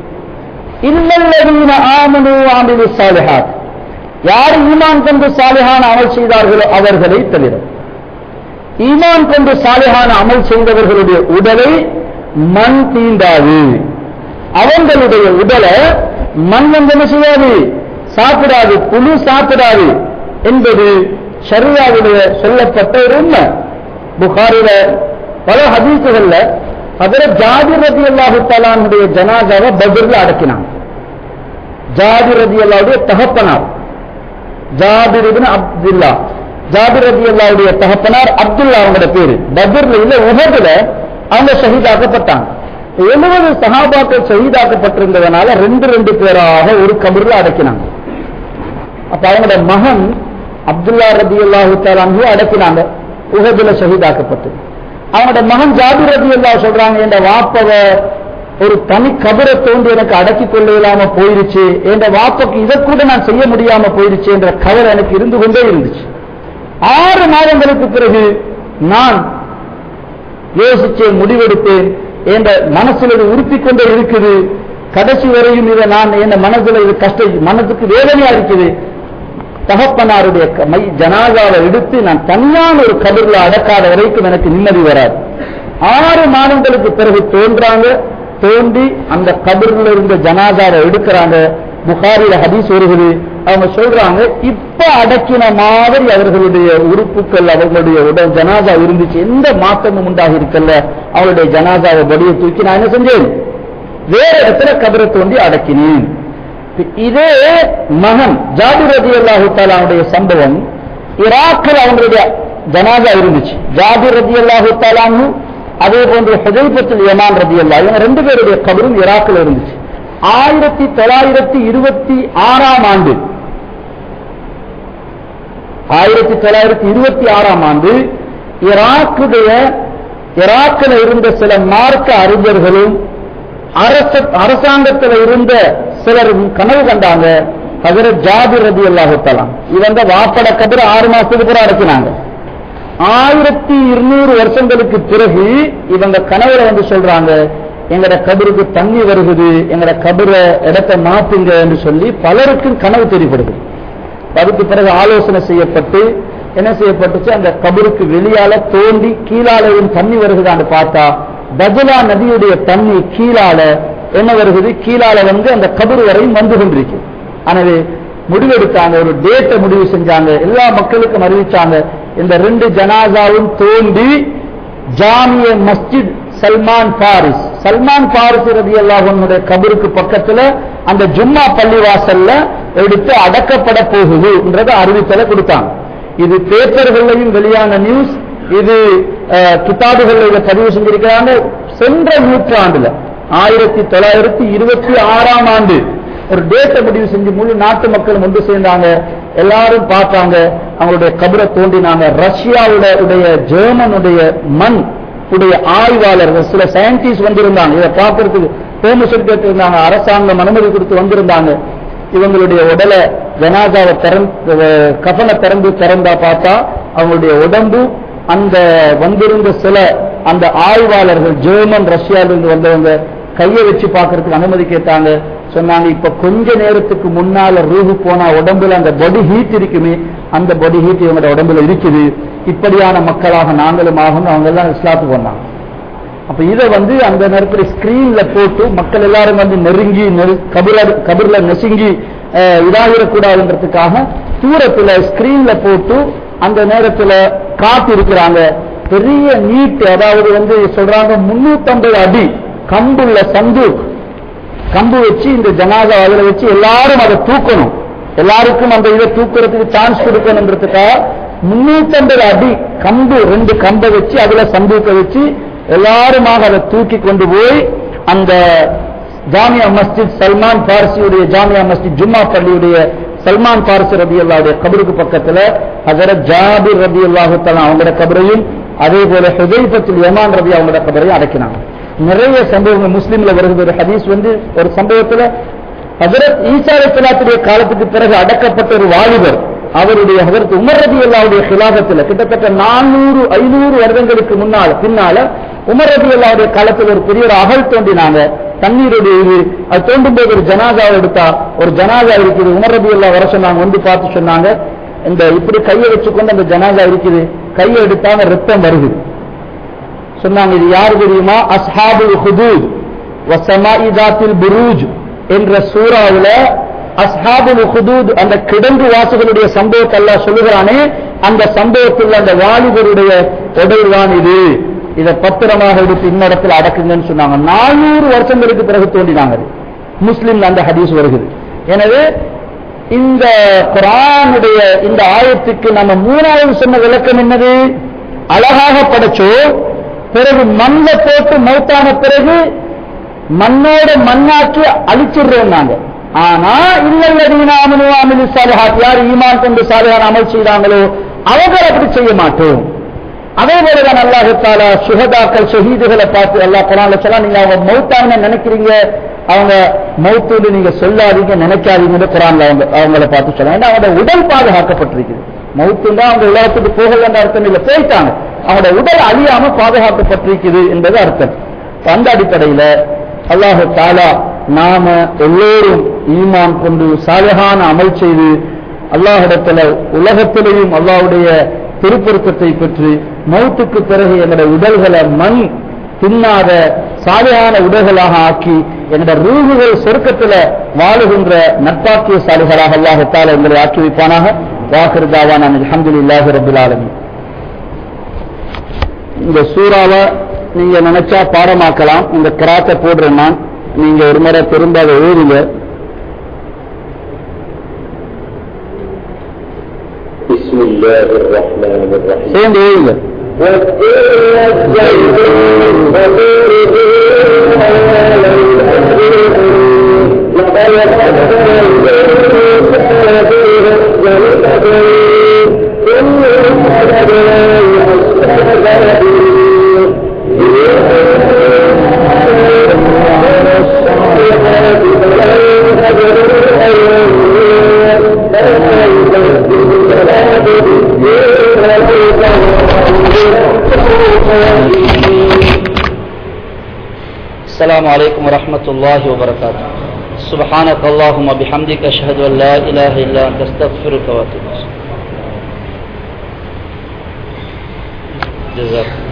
இல்லல்லதீன ஆமனு ஆமிலு சாலிஹாத் யார் ஈமான் கொண்டு சாலிஹான அமல் செய்தார்களோ அவர்களை தவிர ஈமான் கொண்டு சாலிஹான அமல் செய்தவர்களுடைய உடலை மண் தீண்டாது அவங்களுடைய உடலை மண் வந்து என்ன செய்யாது சாப்பிடாது புழு சாப்பிடாது என்பது ஷரியாவுடைய சொல்லப்பட்ட ஒரு உண்மை புகாரில பல ஹதீசுகள்ல அதில் ஜாதி ரதி அல்லாஹு தலானுடைய ஜனாதாவை பத்ரில் அடக்கினாங்க ஜாதி ரதி அல்லாவுடைய தகப்பனார் ஜாபிர் இப்னு அப்துல்லா ஜாபிர் ரதி அல்லாவுடைய தகப்பனார் அப்துல்லா அவங்களோட பேரு பத்ர்ல இல்ல உஹதுல அவங்க ஷஹீதாக்கப்பட்டாங்க எழுபது சஹாபாக்கள் ஷஹீதாக்கப்பட்டிருந்ததுனால ரெண்டு ரெண்டு பேராக ஒரு கபர்ல அடக்கினாங்க அப்ப அவங்களோட மகன் அப்துல்லா ரதி அல்லாஹு தாலான்னு அடக்கினாங்க உஹதுல ஷஹீதாக்கப்பட்டு அவங்களோட மகன் ஜாபிர் ரதி அல்லா சொல்றாங்க என்ற வாப்பவ ஒரு தனி கபரை தோண்டி எனக்கு அடக்கி கொள்ள இல்லாம போயிருச்சு என்ற வாப்பக்கு இதை கூட நான் செய்ய முடியாம போயிருச்சு என்ற கவலை எனக்கு இருந்து கொண்டே இருந்துச்சு ஆறு மாதங்களுக்கு பிறகு நான் யோசிச்சேன் முடிவெடுத்தேன் என்ற மனசுல இது உறுத்திக் கொண்டே இருக்குது கடைசி வரையும் இதை நான் என் மனசுல இது கஷ்ட மனசுக்கு வேதனையா இருக்குது தகப்பனாருடைய க- மை ஜனாதாவை எடுத்து நான் தனியான ஒரு கபர்ல அடக்காத வரைக்கும் எனக்கு நிம்மதி வராது ஆறு மாதங்களுக்கு பிறகு தோன்றாங்க தோண்டி அந்த கபர்ல இருந்த ஜனாதாவை எடுக்கிறாங்க புகாரில ஹதீஸ் வருகிறது அவங்க சொல்றாங்க இப்ப அடக்கின மாதிரி அவர்களுடைய உறுப்புகள் அவர்களுடைய உடல் ஜனாதா இருந்துச்சு எந்த மாற்றமும் உண்டாகி இருக்கல்ல அவளுடைய ஜனாதாவை படியை தூக்கி நான் என்ன செஞ்சேன் வேற இடத்துல கபரை தோண்டி அடக்கினேன் இதே மகன் ஜாபி ரதி அல்லாஹு தாலாவுடைய சம்பவம் ஈராக்கில் அவங்களுடைய ஜனாதா இருந்துச்சு ஜாபி ரதி அல்லாஹு தாலான்னு அதே போன்று ஹுதைபத்தில் யமான் ரதி அல்லா இவங்க ரெண்டு பேருடைய கபரும் ஈராக்கில் இருந்துச்சு ஆயிரத்தி தொள்ளாயிரத்தி இருபத்தி ஆறாம் ஆண்டு ஆயிரத்தி தொள்ளாயிரத்தி இருபத்தி ஆறாம் ஆண்டு ஈராக்குடைய ஈராக்கில் இருந்த சில மார்க்க அறிஞர்களும் அரச அரசாங்கத்தில் இருந்த சிலரும் கனவு கண்டாங்க ஹஜரத் ஜாபிர் ரதி அல்லாஹுத்தலாம் இவங்க வாப்பட கபர் ஆறு மாசத்துக்கு பிறகு அடக்கினாங்க ஆயிரத்தி இருநூறு வருஷங்களுக்கு பிறகு இவங்க கனவுல வந்து சொல்றாங்க எங்கட கபருக்கு தண்ணி வருகுது எங்கட கபரை இடத்தை மாத்துங்க என்று சொல்லி பலருக்கும் கனவு தெரியப்படுது அதுக்கு பிறகு ஆலோசனை செய்யப்பட்டு என்ன செய்யப்பட்டுச்சு அந்த கபருக்கு வெளியால தோண்டி கீழாலையும் தண்ணி வருகுதான்னு பார்த்தா பஜலா நதியுடைய தண்ணி கீழால என்ன வருகுது கீழால வந்து அந்த கபர் வரையும் வந்து கொண்டிருக்கு எனவே முடிவெடுத்தாங்க ஒரு டேட்டை முடிவு செஞ்சாங்க எல்லா மக்களுக்கும் அறிவிச்சாங்க இந்த ரெண்டு ஜனாசாவும் தோண்டி Jamia Masjid Salman Faris Salman Faris ரதி அல்லாஹனுடைய கபருக்கு பக்கத்துல அந்த ஜும்மா பள்ளிவாசல்ல எடுத்து அடக்கப்பட போகுதுன்றத அறிவித்தலை கொடுத்தாங்க இது பேப்பர்களையும் வெளியான நியூஸ் இது அஹ், கிதாபுகள்ல இதை பதிவு செஞ்சிருக்கிறாங்க சென்ற நூற்றாண்டுல ஆயிரத்தி தொள்ளாயிரத்தி இருபத்தி ஆறாம் ஆண்டு ஒரு டேட்டை முடிவு செஞ்சு முழு நாட்டு மக்களும் ஒன்று சேர்ந்தாங்க எல்லாரும் பார்த்தாங்க அவங்களுடைய கபரை தோண்டினாங்க ரஷ்யாவுடைய உடைய ஜெர்மனுடைய மண் உடைய ஆய்வாளர்கள் சில சயின்டிஸ்ட் வந்திருந்தாங்க இதை பார்க்கறதுக்கு பெர்மிஷன் கேட்டு இருந்தாங்க அரசாங்கம் அனுமதி கொடுத்து வந்திருந்தாங்க இவங்களுடைய உடலை ஜனாதாவை திறந்து கஃனை திறந்து திறந்தா பார்த்தா அவங்களுடைய உடம்பு அந்த வந்திருந்த சில அந்த ஆய்வாளர்கள் ஜெர்மன் ரஷ்யாவிலிருந்து வந்தவங்க கையை வச்சு பார்க்கறதுக்கு அனுமதி கேட்டாங்க சொன்னாங்க இப்ப கொஞ்ச நேரத்துக்கு முன்னால ரூஹு போனா உடம்புல அந்த பொடி ஹீட் இருக்குமே அந்த பொடி ஹீட் இவங்களோட உடம்புல இருக்குது இப்படியான மக்களாக நாங்களும் ஆகணும் அவங்க எல்லாம் இஸ்லாத்துக்கு வந்தாங்க அப்ப இதை வந்து அந்த நேரத்தில் ஸ்கிரீன்ல போட்டு மக்கள் எல்லாரும் வந்து நெருங்கி நெரு கபிர கபிர்ல நெசுங்கி அஹ், இதாகிடக்கூடாதுன்றதுக்காக தூரத்துல ஸ்கிரீன்ல போட்டு அந்த நேரத்துல காத்து இருக்கிறாங்க பெரிய நீட் அதாவது வந்து சொல்றாங்க முன்னூத்தம்பது அடி கம்புள்ள சந்து கம்பு வச்சு இந்த ஜனாதா அதுல வச்சு எல்லாரும் அதை தூக்கணும் எல்லாருக்கும் அந்த இதை தூக்குறதுக்கு சான்ஸ் கொடுக்கணுன்றதுக்காக முன்னூத்தம்பது அடி கம்பு ரெண்டு கம்பை வச்சு அதுல சந்தூக்க வச்சு எல்லாருமாக அதை தூக்கி கொண்டு போய் அந்த ஜாமியா மஸ்ஜித் சல்மான் பார்சியுடைய ஜாமியா மஸ்ஜித் ஜும்மா பள்ளியுடைய சல்மான் பார்சி ரபி அல்லாவுடைய கபருக்கு பக்கத்துல ஹசரத் ஜாபிர் ரபி அல்லாஹு அவங்களோட கபரையும் அதே போல ஹுதைபத்தில் யமான் ரபி அவங்களோட கபரையும் அடக்கினாங்க நிறைய சம்பவங்கள் முஸ்லீம்ல வருகிறது ஒரு ஹதீஸ் வந்து ஒரு சம்பவத்துல ஹசரத் ஈசா அலைஹிஸ்ஸலாத்துடைய காலத்துக்கு பிறகு அடக்கப்பட்ட ஒரு வாலிபர் அவருடைய ஹசரத் உமர் ரபி அல்லாவுடைய கிலாபத்தில் கிட்டத்தட்ட நானூறு ஐநூறு வருடங்களுக்கு முன்னால பின்னால உமர் ரபி அல்லாவுடைய காலத்தில் ஒரு பெரிய ஒரு அகல் தோண்டினாங்க தண்ணீருடைய இது அது தோண்டும் போது ஒரு ஜனாதாவை எடுத்தா ஒரு ஜனாதா இருக்குது உமர் ரபி அல்லா வர சொன்னாங்க வந்து பார்த்து சொன்னாங்க இந்த இப்படி கையை வச்சுக்கொண்டு அந்த ஜனாதா இருக்குது கையை எடுத்தாங்க ரத்தம் வருது சொன்னாங்க இது யார் தெரியுமா அஸ்ஹாபுல் ஹுதூத் வசமாஇ தாத்தில் புரூஜ் என்ற சூறாவுல அஸ்ஹாபுல் ஹுதூத் அந்த கிடங்கு வாசிகளுடைய சம்பவத்தை அல்லாஹ் சொல்லுகிறானே அந்த சம்பவத்தில் அந்த வாலிபருடைய உடல் தான் இது இதை பத்திரமாக எடுத்து இன்னிடத்தில் அடக்குங்கன்னு சொன்னாங்க நானூறு வருஷங்களுக்கு பிறகு தோண்டினாங்க அது. முஸ்லிம்ல அந்த ஹதீஸ் வருகிறது எனவே இந்த குரானுடைய இந்த ஆயத்துக்கு நம்ம மூணாவது சொன்ன விளக்கம் என்னது அழகாக படைச்சோம் பிறகு மண்ல போட்டு மௌத்தான பிறகு மண்ணோட மண்ணாக்கி அழிச்சிடுறோம் நாங்க ஆனா இல்லல்லதீன ஆமனு அமிலு சாலிஹாத் யார் ஈமான் கொண்டு சாலிஹான் அமல் செய்தாங்களோ அவங்க அப்படி செய்ய மாட்டோம் அதே போலதான் அல்லாஹ் தாலா சுகதாக்கள் ஷஹீதுகளை பார்த்து அல்லாஹ் குரான்ல சொல்ல நீங்க அவங்க மௌத்தாங்க நினைக்கிறீங்க அவங்க மௌத்தோடு நீங்க சொல்லாதீங்க நினைக்காதீங்கன்னு குரான்ல அவங்க அவங்கள பார்த்து சொல்ல ஏன்னா அவங்க உடல் பாதுகாக்கப்பட்டிருக்குது மௌத்துன்னா அவங்க உலகத்துக்கு போகலன்ற அர்த்தம் இல்லை போயிட்டாங்க அவங்களோட உடல் அழியாம பாதுகாக்கப்பட்டிருக்குது என்பது அர்த்தம் இப்ப அந்த அடிப்படையில அல்லாஹு தாலா நாம எல்லோரும் ஈமான் கொண்டு சாலிஹான அமல் செய்து அல்லாஹிடத்துல உலகத்திலேயும் அல்லாஹ்வுடைய திருப்பொருத்தத்தை பெற்று மௌத்துக்கு பிறகு எங்களுடைய உடல்களை மண் தின்னாத சாலியான உடல்களாக ஆக்கி எங்களுடைய ரூகுகள் சொர்க்கத்துல வாழுகின்ற நட்பாக்கிய சாலிகளாக அல்லாஹத்தால எங்களை ஆக்கி வைப்பானாக வாக்கிருதாவான அல்ஹம்துலில்லாஹி ரபில் ஆலமீன் இந்த சூறாவை நீங்க நினைச்சா பாடமாக்கலாம் இந்த கிராத்தை போடுறேன் நான் நீங்க ஒரு முறை திரும்ப அதை எழுதுங்க بسم الله الرحمن الرحيم சேர்ந்து எழுதுங்க والدين الزيتون وطور السلام عليكم ورحمة الله وبركاته سبحانك اللهم بحمدك أشهد أن لا إله إلا أنت استغفرك وأتوب إليك جزاكم